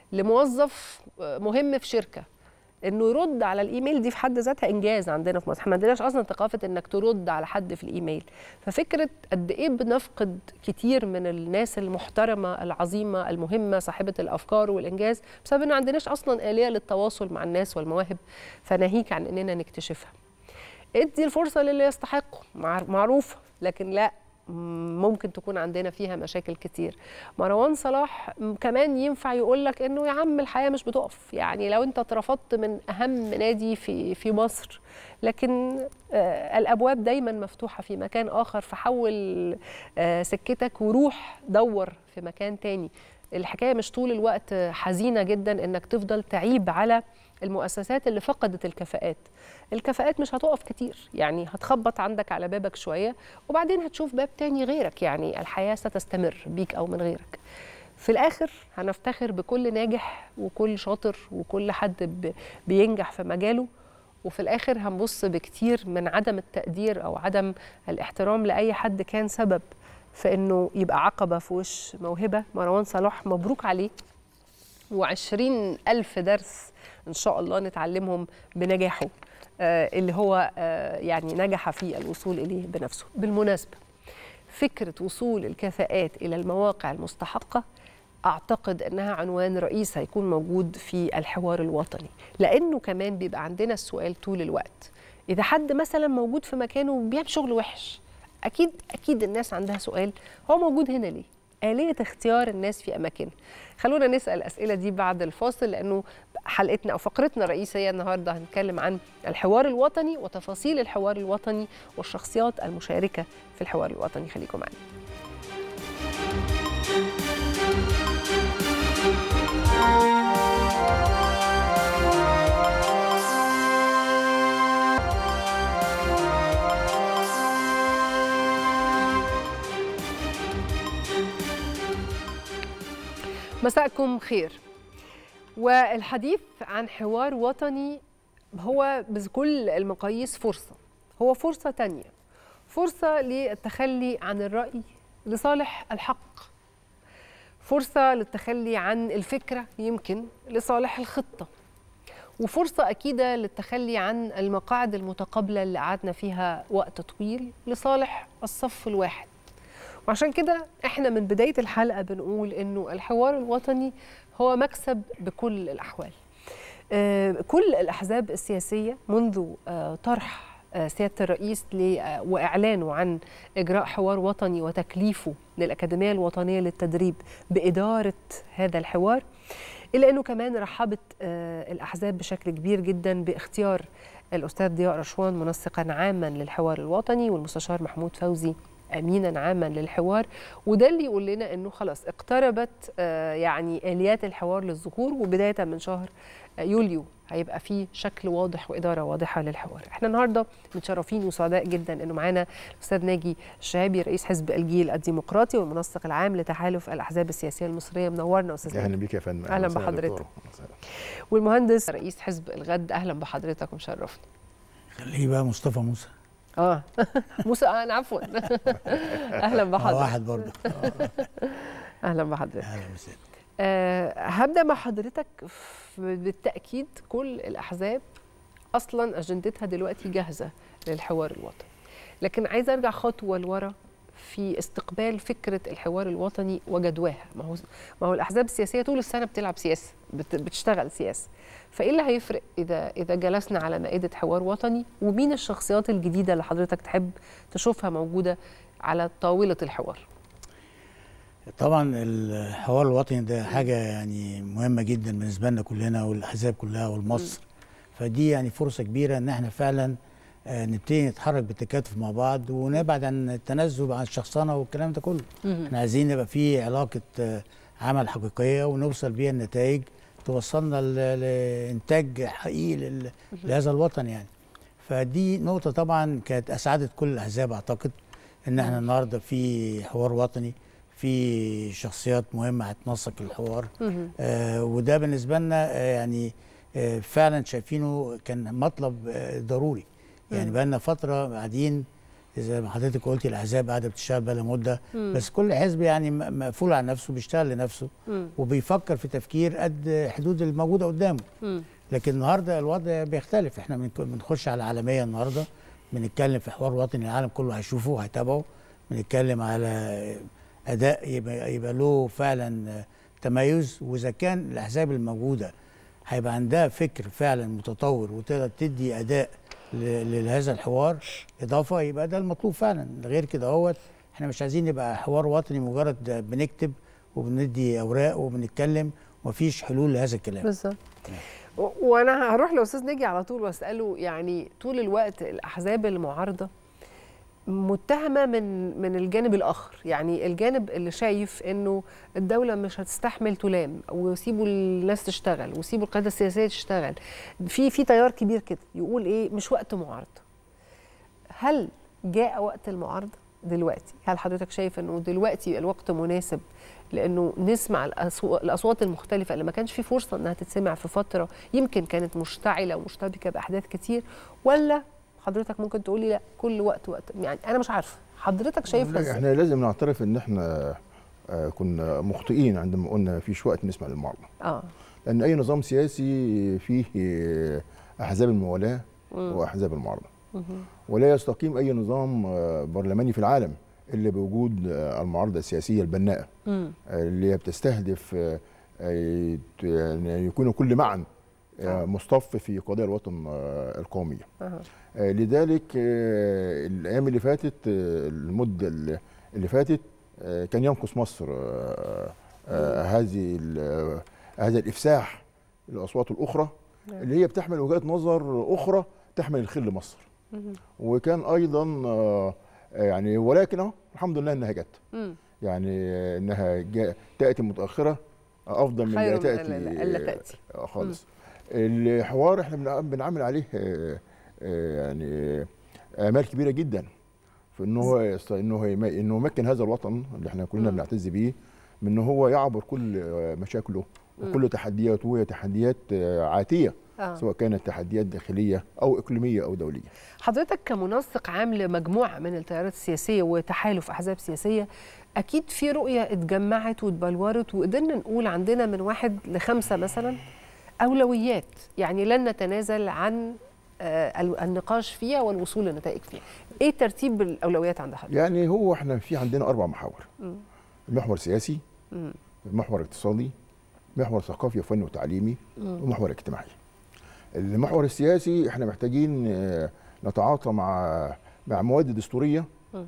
لموظف مهم في شركه انه يرد على الايميل دي في حد ذاتها انجاز عندنا في مصر احنا ما عندناش اصلا ثقافه انك ترد على حد في الايميل ففكره قد ايه بنفقد كتير من الناس المحترمه العظيمه المهمه صاحبه الافكار والانجاز بسبب ان ما عندناش اصلا اليه للتواصل مع الناس والمواهب فناهيك عن اننا نكتشفها ادي الفرصه للي يستحقه معروفه لكن لا ممكن تكون عندنا فيها مشاكل كتير مروان صلاح كمان ينفع يقول لك انه يا عم الحياه مش بتقف يعني لو انت اترفضت من اهم نادي في في مصر لكن آه الابواب دايما مفتوحه في مكان اخر فحول آه سكتك وروح دور في مكان تاني الحكايه مش طول الوقت حزينه جدا انك تفضل تعيب على المؤسسات اللي فقدت الكفاءات الكفاءات مش هتقف كتير يعني هتخبط عندك على بابك شويه وبعدين هتشوف باب تاني غيرك يعني الحياه ستستمر بيك او من غيرك في الاخر هنفتخر بكل ناجح وكل شاطر وكل حد بينجح في مجاله وفي الاخر هنبص بكتير من عدم التقدير او عدم الاحترام لاي حد كان سبب في انه يبقى عقبه في وش موهبه مروان صلاح مبروك عليه وعشرين ألف درس إن شاء الله نتعلمهم بنجاحه آه اللي هو آه يعني نجح في الوصول إليه بنفسه بالمناسبة فكرة وصول الكفاءات إلى المواقع المستحقة أعتقد أنها عنوان رئيس هيكون موجود في الحوار الوطني لأنه كمان بيبقى عندنا السؤال طول الوقت إذا حد مثلا موجود في مكانه بيعمل شغل وحش أكيد أكيد الناس عندها سؤال هو موجود هنا ليه؟ آلية اختيار الناس في أماكنها خلونا نسأل الأسئلة دي بعد الفاصل لأنه حلقتنا أو فقرتنا الرئيسية النهاردة هنتكلم عن الحوار الوطني وتفاصيل الحوار الوطني والشخصيات المشاركة في الحوار الوطني خليكم معنا مساءكم خير والحديث عن حوار وطني هو بكل المقاييس فرصة هو فرصة تانية فرصة للتخلي عن الرأي لصالح الحق فرصة للتخلي عن الفكرة يمكن لصالح الخطة وفرصة أكيدة للتخلي عن المقاعد المتقابلة اللي قعدنا فيها وقت طويل لصالح الصف الواحد وعشان كده احنا من بداية الحلقة بنقول انه الحوار الوطني هو مكسب بكل الأحوال آه كل الأحزاب السياسية منذ آه طرح آه سيادة الرئيس وإعلانه عن إجراء حوار وطني وتكليفه للأكاديمية الوطنية للتدريب بإدارة هذا الحوار إلا أنه كمان رحبت الأحزاب بشكل كبير جدا باختيار الأستاذ ضياء رشوان منسقا عاما للحوار الوطني والمستشار محمود فوزي امينا عاما للحوار وده اللي يقول لنا انه خلاص اقتربت يعني اليات الحوار للظهور وبدايه من شهر يوليو هيبقى في شكل واضح واداره واضحه للحوار احنا النهارده متشرفين وسعداء جدا انه معانا الاستاذ ناجي الشهابي رئيس حزب الجيل الديمقراطي والمنسق العام لتحالف الاحزاب السياسيه المصريه منورنا استاذ اهلا بيك يا فندم اهلا بحضرتك والمهندس رئيس حزب الغد اهلا بحضرتك ومشرفنا خليه بقى مصطفى موسى اه موسى انا عفوا اهلا بحضرتك واحد برضه اهلا بحضرتك اهلا وسهلا أه هبدا مع حضرتك بالتاكيد كل الاحزاب اصلا اجندتها دلوقتي جاهزه للحوار الوطني لكن عايزه ارجع خطوه لورا في استقبال فكره الحوار الوطني وجدواها ما هو ما هو الاحزاب السياسيه طول السنه بتلعب سياسه بتشتغل سياسه فايه اللي هيفرق اذا اذا جلسنا على مائده حوار وطني ومين الشخصيات الجديده اللي حضرتك تحب تشوفها موجوده على طاوله الحوار طبعا الحوار الوطني ده حاجه يعني مهمه جدا بالنسبه لنا كلنا والاحزاب كلها والمصر فدي يعني فرصه كبيره ان احنا فعلا نبتدي نتحرك بالتكاتف مع بعض ونبعد عن التنزل عن الشخصنه والكلام ده كله احنا عايزين يبقى في علاقه عمل حقيقيه ونوصل بيها النتائج توصلنا لانتاج حقيقي لهذا الوطن يعني فدي نقطه طبعا كانت اسعدت كل الاحزاب اعتقد ان احنا النهارده في حوار وطني في شخصيات مهمه هتنسق الحوار آه وده بالنسبه لنا آه يعني آه فعلا شايفينه كان مطلب آه ضروري يعني بقى لنا فتره قاعدين زي ما حضرتك قلتي الاحزاب قاعده بتشتغل بقى مده مم. بس كل حزب يعني مقفول على نفسه بيشتغل لنفسه مم. وبيفكر في تفكير قد حدود الموجوده قدامه مم. لكن النهارده الوضع بيختلف احنا بنخش على العالميه النهارده بنتكلم في حوار وطني العالم كله هيشوفه وهيتابعه بنتكلم على اداء يبقى, يبقى له فعلا تميز واذا كان الاحزاب الموجوده هيبقى عندها فكر فعلا متطور وتقدر تدي اداء لهذا الحوار اضافه يبقى ده المطلوب فعلا غير كده اهوت احنا مش عايزين يبقى حوار وطني مجرد بنكتب وبندي اوراق وبنتكلم ومفيش حلول لهذا الكلام بالظبط وانا هروح لاستاذ نجي على طول واساله يعني طول الوقت الاحزاب المعارضه متهمه من من الجانب الاخر يعني الجانب اللي شايف انه الدوله مش هتستحمل تلام ويسيبوا الناس تشتغل ويسيبوا القياده السياسيه تشتغل في في تيار كبير كده يقول ايه مش وقت معارضه هل جاء وقت المعارضه دلوقتي هل حضرتك شايف انه دلوقتي الوقت مناسب لانه نسمع الاصوات المختلفه اللي ما كانش في فرصه انها تتسمع في فتره يمكن كانت مشتعله ومشتبكه باحداث كتير ولا حضرتك ممكن تقولي لا كل وقت وقت يعني انا مش عارفه حضرتك شايفها ازاي احنا لازم نعترف ان احنا آه كنا مخطئين عندما قلنا فيش وقت نسمع للمعارضه اه لان اي نظام سياسي فيه احزاب الموالاه واحزاب المعارضه ولا يستقيم اي نظام برلماني في العالم الا بوجود المعارضه السياسيه البناءه اللي هي بتستهدف يعني يكونوا كل معا مصطف في قضايا الوطن القوميه أه. لذلك الايام اللي فاتت المده اللي فاتت كان ينقص مصر هذه هذا الافساح الاصوات الاخرى اللي هي بتحمل وجهات نظر اخرى تحمل الخير لمصر وكان ايضا يعني ولكن اهو الحمد لله انها جت يعني انها تاتي متاخره افضل من خير تاتي الا تاتي خالص الحوار احنا بنعمل عليه يعني امال كبيره جدا في ان هو انه انه يمكن هذا الوطن اللي احنا كلنا بنعتز بيه من ان هو يعبر كل مشاكله وكل تحدياته وهي تحديات عاتيه آه. سواء كانت تحديات داخليه او اقليميه او دوليه. حضرتك كمنسق عام لمجموعه من التيارات السياسيه وتحالف احزاب سياسيه اكيد في رؤيه اتجمعت واتبلورت وقدرنا نقول عندنا من واحد لخمسه مثلا اولويات يعني لن نتنازل عن النقاش فيها والوصول لنتائج فيها. ايه ترتيب الاولويات عند حضرتك؟ يعني هو احنا في عندنا اربع محاور. محور سياسي محور اقتصادي محور ثقافي وفني وتعليمي ومحور اجتماعي. المحور السياسي احنا محتاجين نتعاطى مع مع مواد دستوريه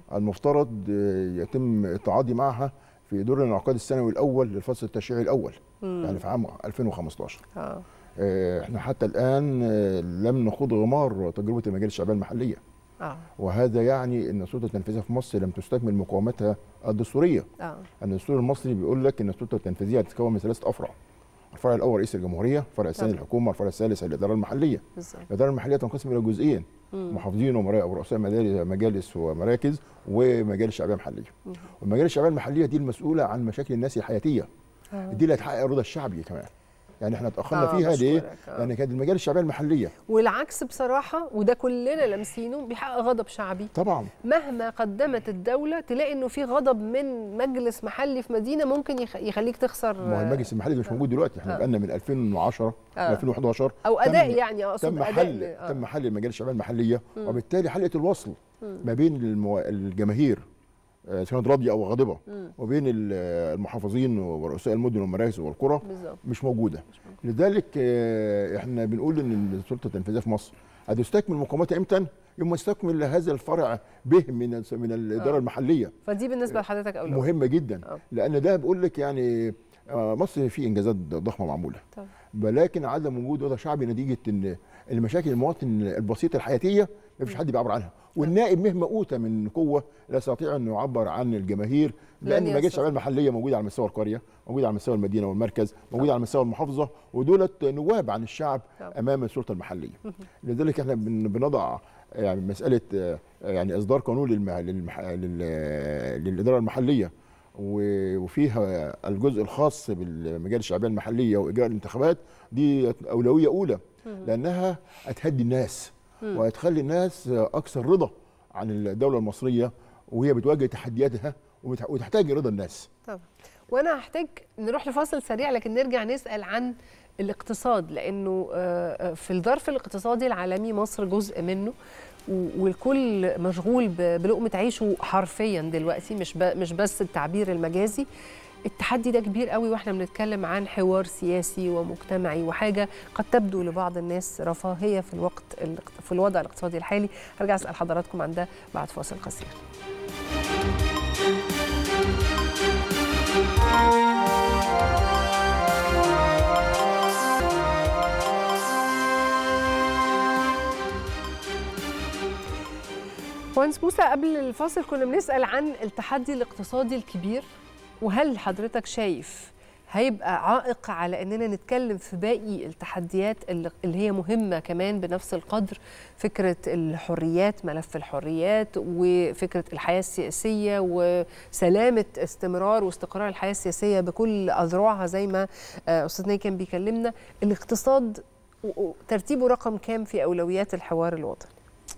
المفترض يتم التعاضي معها في دور الانعقاد السنوي الاول للفصل التشريعي الاول مم. يعني في عام 2015 اه احنا حتى الان لم نخوض غمار تجربه المجالس الشعبيه المحليه اه وهذا يعني ان السلطه التنفيذيه في مصر لم تستكمل مقاومتها الدستوريه اه ان الدستور المصري بيقول لك ان السلطه التنفيذيه هتتكون من ثلاثه افرع الفرع الاول رئيس الجمهوريه الفرع الثاني طبعا. الحكومه الفرع الثالث الاداره المحليه بالظبط الاداره المحليه تنقسم الى جزئين مم. محافظين ومرا- ورؤساء مدارس- مجالس ومراكز ومجالس شعبيه محليه مم. والمجالس الشعبيه المحليه دي المسؤوله عن مشاكل الناس الحياتيه آه. دي اللي هتحقق الرضا الشعبي كمان يعني احنا اتاخرنا آه، فيها ليه؟ بشكرك، آه. لان كانت المجالس الشعبيه المحليه والعكس بصراحه وده كلنا لامسينه بيحقق غضب شعبي طبعا مهما قدمت الدوله تلاقي انه في غضب من مجلس محلي في مدينه ممكن يخ- يخليك تخسر ما هو المجلس المحلي ده مش موجود دلوقتي احنا آه. بقالنا من 2010 من آه. 2011 او تم- اداء يعني اقصد تم اداء حل آه. تم حل المجالس الشعبيه المحليه مم. وبالتالي حلقه الوصل مم. ما بين المو... الجماهير آه، كانت راضيه او غاضبه مم. وبين ال- المحافظين ورؤساء المدن والمراكز والقرى بالظبط مش موجوده مش موجود. لذلك آه، احنا بنقول ان السلطه التنفيذيه في مصر هتستكمل مقاومتها امتى؟ يوم ما يستكمل هذا الفرع به من ال- من الاداره آه. المحليه فدي بالنسبه لحضرتك اولويه مهمه جدا آه. لان ده بيقول لك يعني آه، مصر في انجازات ضخمه معموله طبعا. ولكن عدم وجود رضا شعبي نتيجه ان المشاكل المواطن البسيطه الحياتيه ما فيش حد بيعبر عنها والنائب مهما اوتى من قوه لا يستطيع انه يعبر عن الجماهير لان المجالس يستطيع. الشعبيه المحليه موجوده على مستوى القريه موجوده على مستوى المدينه والمركز موجوده على مستوى المحافظه ودولت نواب عن الشعب طبعا. امام السلطه المحليه لذلك احنا بن- بنضع يعني مساله آه، يعني اصدار قانون للم... للمح... لل... للاداره المحليه و- وفيها الجزء الخاص بالمجال الشعبيه المحليه واجراء الانتخابات دي اولويه اولى لانها هتهدي الناس وهتخلي الناس اكثر رضا عن الدوله المصريه وهي بتواجه تحدياتها وبتح- وتحتاج رضا الناس طبعا وانا هحتاج نروح لفاصل سريع لكن نرجع نسال عن الاقتصاد لانه آه، آه، في الظرف الاقتصادي العالمي مصر جزء منه و- والكل مشغول ب- بلقمه عيشه حرفيا دلوقتي مش ب- مش بس التعبير المجازي التحدي ده كبير قوي واحنا بنتكلم عن حوار سياسي ومجتمعي وحاجه قد تبدو لبعض الناس رفاهيه في الوقت الاقت- في الوضع الاقتصادي الحالي هرجع اسال حضراتكم عن ده بعد فاصل قصير باشمهندس موسى قبل الفاصل كنا بنسال عن التحدي الاقتصادي الكبير وهل حضرتك شايف هيبقى عائق على اننا نتكلم في باقي التحديات اللي هي مهمه كمان بنفس القدر فكره الحريات ملف الحريات وفكره الحياه السياسيه وسلامه استمرار واستقرار الحياه السياسيه بكل اذرعها زي ما استاذ ناي كان بيكلمنا الاقتصاد ترتيبه رقم كام في اولويات الحوار الوطني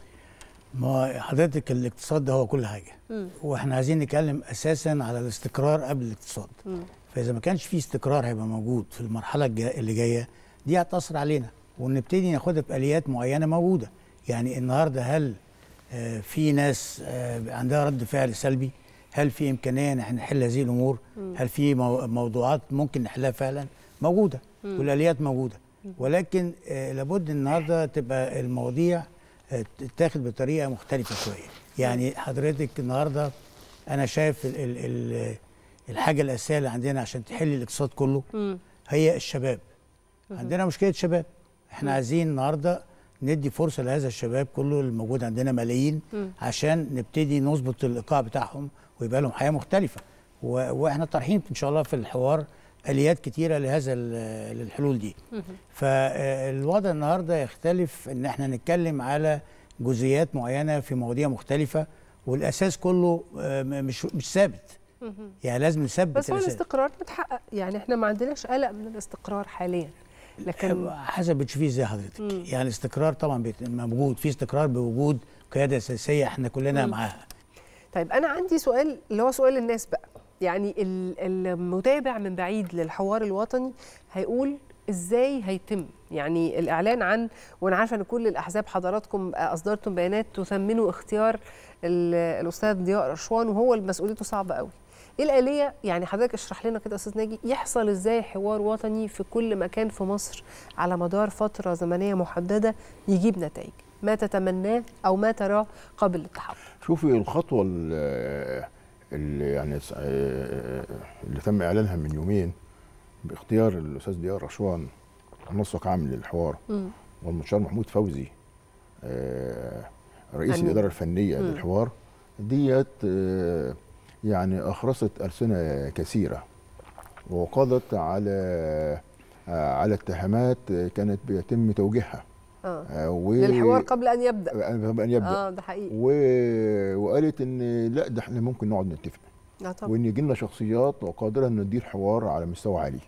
ما حضرتك الاقتصاد ده هو كل حاجه م. واحنا عايزين نتكلم اساسا على الاستقرار قبل الاقتصاد م. فاذا ما كانش في استقرار هيبقى موجود في المرحله اللي جايه دي هتاثر علينا ونبتدي ناخدها باليات معينه موجوده يعني النهارده هل آه في ناس آه عندها رد فعل سلبي هل في امكانيه ان احنا نحل هذه الامور م. هل في موضوعات ممكن نحلها فعلا موجوده م. والاليات موجوده ولكن آه لابد النهارده تبقى المواضيع تتاخد بطريقه مختلفه شويه يعني حضرتك النهارده انا شايف ال ال ال الحاجه الاساسيه اللي عندنا عشان تحل الاقتصاد كله م. هي الشباب م. عندنا مشكله شباب احنا م. عايزين النهارده ندي فرصه لهذا الشباب كله اللي موجود عندنا ملايين م. عشان نبتدي نظبط الايقاع بتاعهم ويبقى لهم حياه مختلفه واحنا طارحين ان شاء الله في الحوار اليات كتيره لهذا للحلول دي فالوضع النهارده يختلف ان احنا نتكلم على جزئيات معينه في مواضيع مختلفه والاساس كله مش مش ثابت يعني لازم نثبت بس هو الاستقرار متحقق يعني احنا ما عندناش قلق من الاستقرار حاليا لكن حسب بتشوفيه ازاي حضرتك مم. يعني الاستقرار طبعا موجود في استقرار بوجود قياده اساسيه احنا كلنا مم. معاها طيب انا عندي سؤال اللي هو سؤال الناس بقى يعني المتابع من بعيد للحوار الوطني هيقول ازاي هيتم يعني الاعلان عن وانا عارفه ان كل الاحزاب حضراتكم اصدرتم بيانات تثمنوا اختيار الاستاذ ضياء رشوان وهو مسؤوليته صعبه قوي ايه الاليه يعني حضرتك اشرح لنا كده استاذ ناجي يحصل ازاي حوار وطني في كل مكان في مصر على مدار فتره زمنيه محدده يجيب نتائج ما تتمناه او ما تراه قبل التحقق شوفي الخطوه اللي يعني اللي تم اعلانها من يومين باختيار الاستاذ ضياء رشوان منسق عام للحوار م. والمستشار محمود فوزي رئيس أمين. الاداره الفنيه م. للحوار ديت يعني اخرست السنه كثيره وقضت على على اتهامات كانت بيتم توجيهها آه. و... للحوار قبل ان يبدا قبل ان يبدا اه ده حقيقي و... وقالت ان لا ده احنا ممكن نقعد نتفق اه طبعا وان يجي لنا شخصيات وقادره ان ندير حوار على مستوى عالي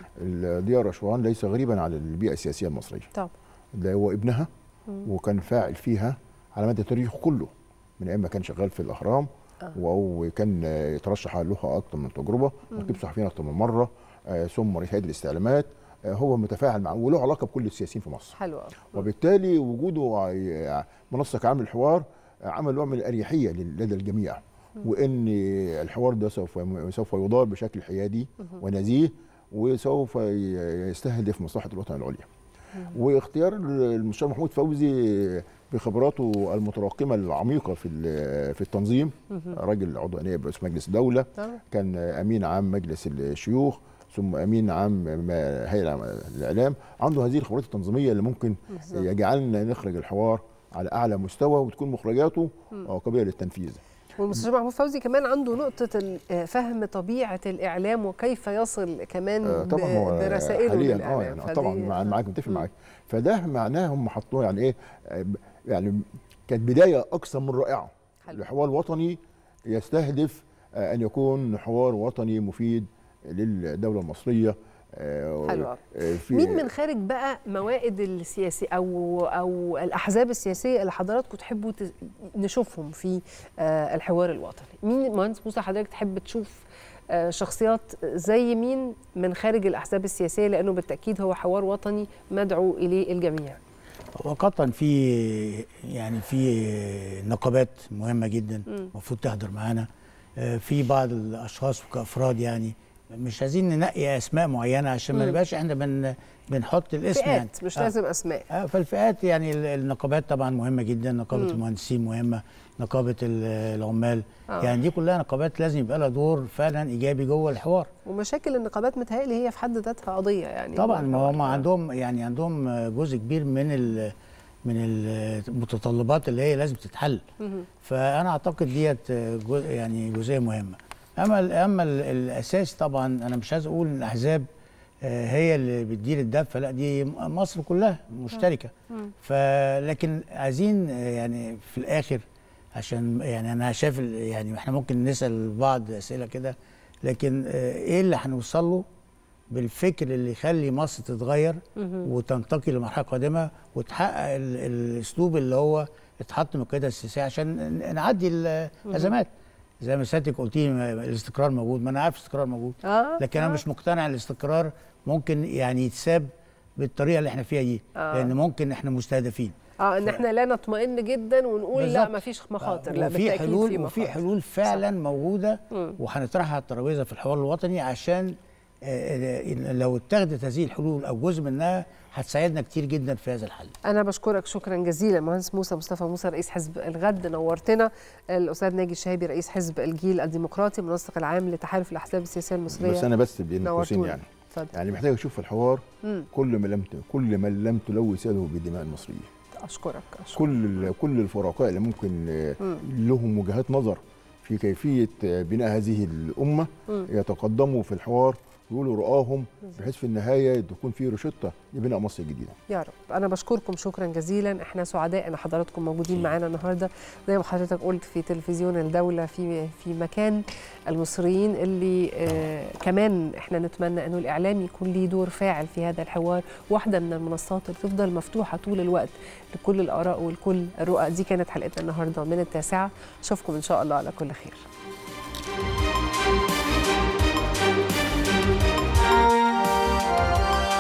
ضياء رشوان ليس غريبا على البيئه السياسيه المصريه طبعا ده هو ابنها مم. وكان فاعل فيها على مدى تاريخه كله من ايام ما كان شغال في الاهرام آه. وكان يترشح له اكثر من تجربه وركب صحفيين اكثر من مره آه ثم رئيس هيئه الاستعلامات هو متفاعل معه وله علاقه بكل السياسيين في مصر حلو وبالتالي وجوده منسق عام الحوار عمل نوع من الاريحيه لدى الجميع وان الحوار ده سوف سوف يدار بشكل حيادي ونزيه وسوف يستهدف مصلحه الوطن العليا واختيار المستشار محمود فوزي بخبراته المتراكمه العميقه في في التنظيم راجل عضو نائب رئيس مجلس الدوله كان امين عام مجلس الشيوخ ثم امين عام هيئه الاعلام عنده هذه الخبرات التنظيميه اللي ممكن يجعلنا نخرج الحوار على اعلى مستوى وتكون مخرجاته قابله للتنفيذ والمستشار محمود فوزي كمان عنده نقطة فهم طبيعة الإعلام وكيف يصل كمان آه طبعا هو برسائله حاليا للإعلام اه يعني طبعا معاك متفق معاك فده معناه هم حطوه يعني ايه يعني كانت بداية أكثر من رائعة لحوار وطني يستهدف أن يكون حوار وطني مفيد للدولة المصرية حلو مين من خارج بقى موائد السياسي او او الاحزاب السياسيه اللي حضراتكم تحبوا نشوفهم في الحوار الوطني مين مهندس موسى حضرتك تحب تشوف شخصيات زي مين من خارج الاحزاب السياسيه لانه بالتاكيد هو حوار وطني مدعو اليه الجميع وقطعا في يعني في نقابات مهمه جدا المفروض تحضر معانا في بعض الاشخاص كافراد يعني مش عايزين ننقي اسماء معينه عشان ما نبقاش احنا بن بنحط الاسم فئات يعني مش لازم آه. اسماء آه فالفئات يعني النقابات طبعا مهمه جدا نقابه مم. المهندسين مهمه نقابه العمال آه. يعني دي كلها نقابات لازم يبقى لها دور فعلا ايجابي جوه الحوار ومشاكل النقابات متهيألي هي في حد ذاتها قضيه يعني طبعا ما هم عندهم يعني عندهم جزء كبير من من المتطلبات اللي هي لازم تتحل فانا اعتقد ديت جو- يعني جزئيه مهمه اما ال- اما ال- الاساس طبعا انا مش عايز اقول ان الاحزاب آه، هي اللي بتدير الدفه لا دي م- مصر كلها مشتركه فلكن عايزين آه، يعني في الاخر عشان يعني انا شايف ال- يعني احنا ممكن نسال بعض اسئله كده لكن آه، ايه اللي هنوصل له بالفكر اللي يخلي مصر تتغير وتنتقل لمرحله قادمه وتحقق ال- الاسلوب اللي هو اتحط من القياده السياسيه عشان ن- نعدي الازمات زي ما سيادتك قلتي ما- الاستقرار موجود ما انا عارف الاستقرار موجود اه لكن انا آه. مش مقتنع الاستقرار ممكن يعني يتساب بالطريقه اللي احنا فيها دي آه. لان ممكن احنا مستهدفين اه ان احنا لا نطمئن جدا ونقول لا بالظبط. ما فيش مخاطر لا وفي بالتاكيد حلول في وفي مخاطر. حلول فعلا موجوده مم. وهنطرحها على الترابيزه في الحوار الوطني عشان آه، آه، لو اتخذت هذه الحلول او جزء منها هتساعدنا كتير جدا في هذا الحل انا بشكرك شكرا جزيلا مهندس موسى مصطفى موسى رئيس حزب الغد نورتنا الاستاذ ناجي الشهابي رئيس حزب الجيل الديمقراطي المنسق العام لتحالف الاحزاب السياسيه المصريه بس انا بس بين قوسين نورتونا. يعني اتفضل يعني محتاج اشوف في الحوار مم. كل ما لم كل من لم تلوث يده بدماء المصريين اشكرك اشكرك كل ال- كل الفرقاء اللي ممكن آه، مم. لهم وجهات نظر في كيفيه آه، بناء هذه الامه مم. يتقدموا في الحوار يقولوا رؤاهم بحيث في النهايه تكون في روشته لبناء مصر الجديده يا رب انا بشكركم شكرا جزيلا احنا سعداء ان حضراتكم موجودين معانا النهارده زي ما حضرتك قلت في تلفزيون الدوله في في مكان المصريين اللي آه كمان احنا نتمنى انه الاعلام يكون ليه دور فاعل في هذا الحوار واحده من المنصات اللي تفضل مفتوحه طول الوقت لكل الاراء والكل الرؤى دي كانت حلقتنا النهارده من التاسعه اشوفكم ان شاء الله على كل خير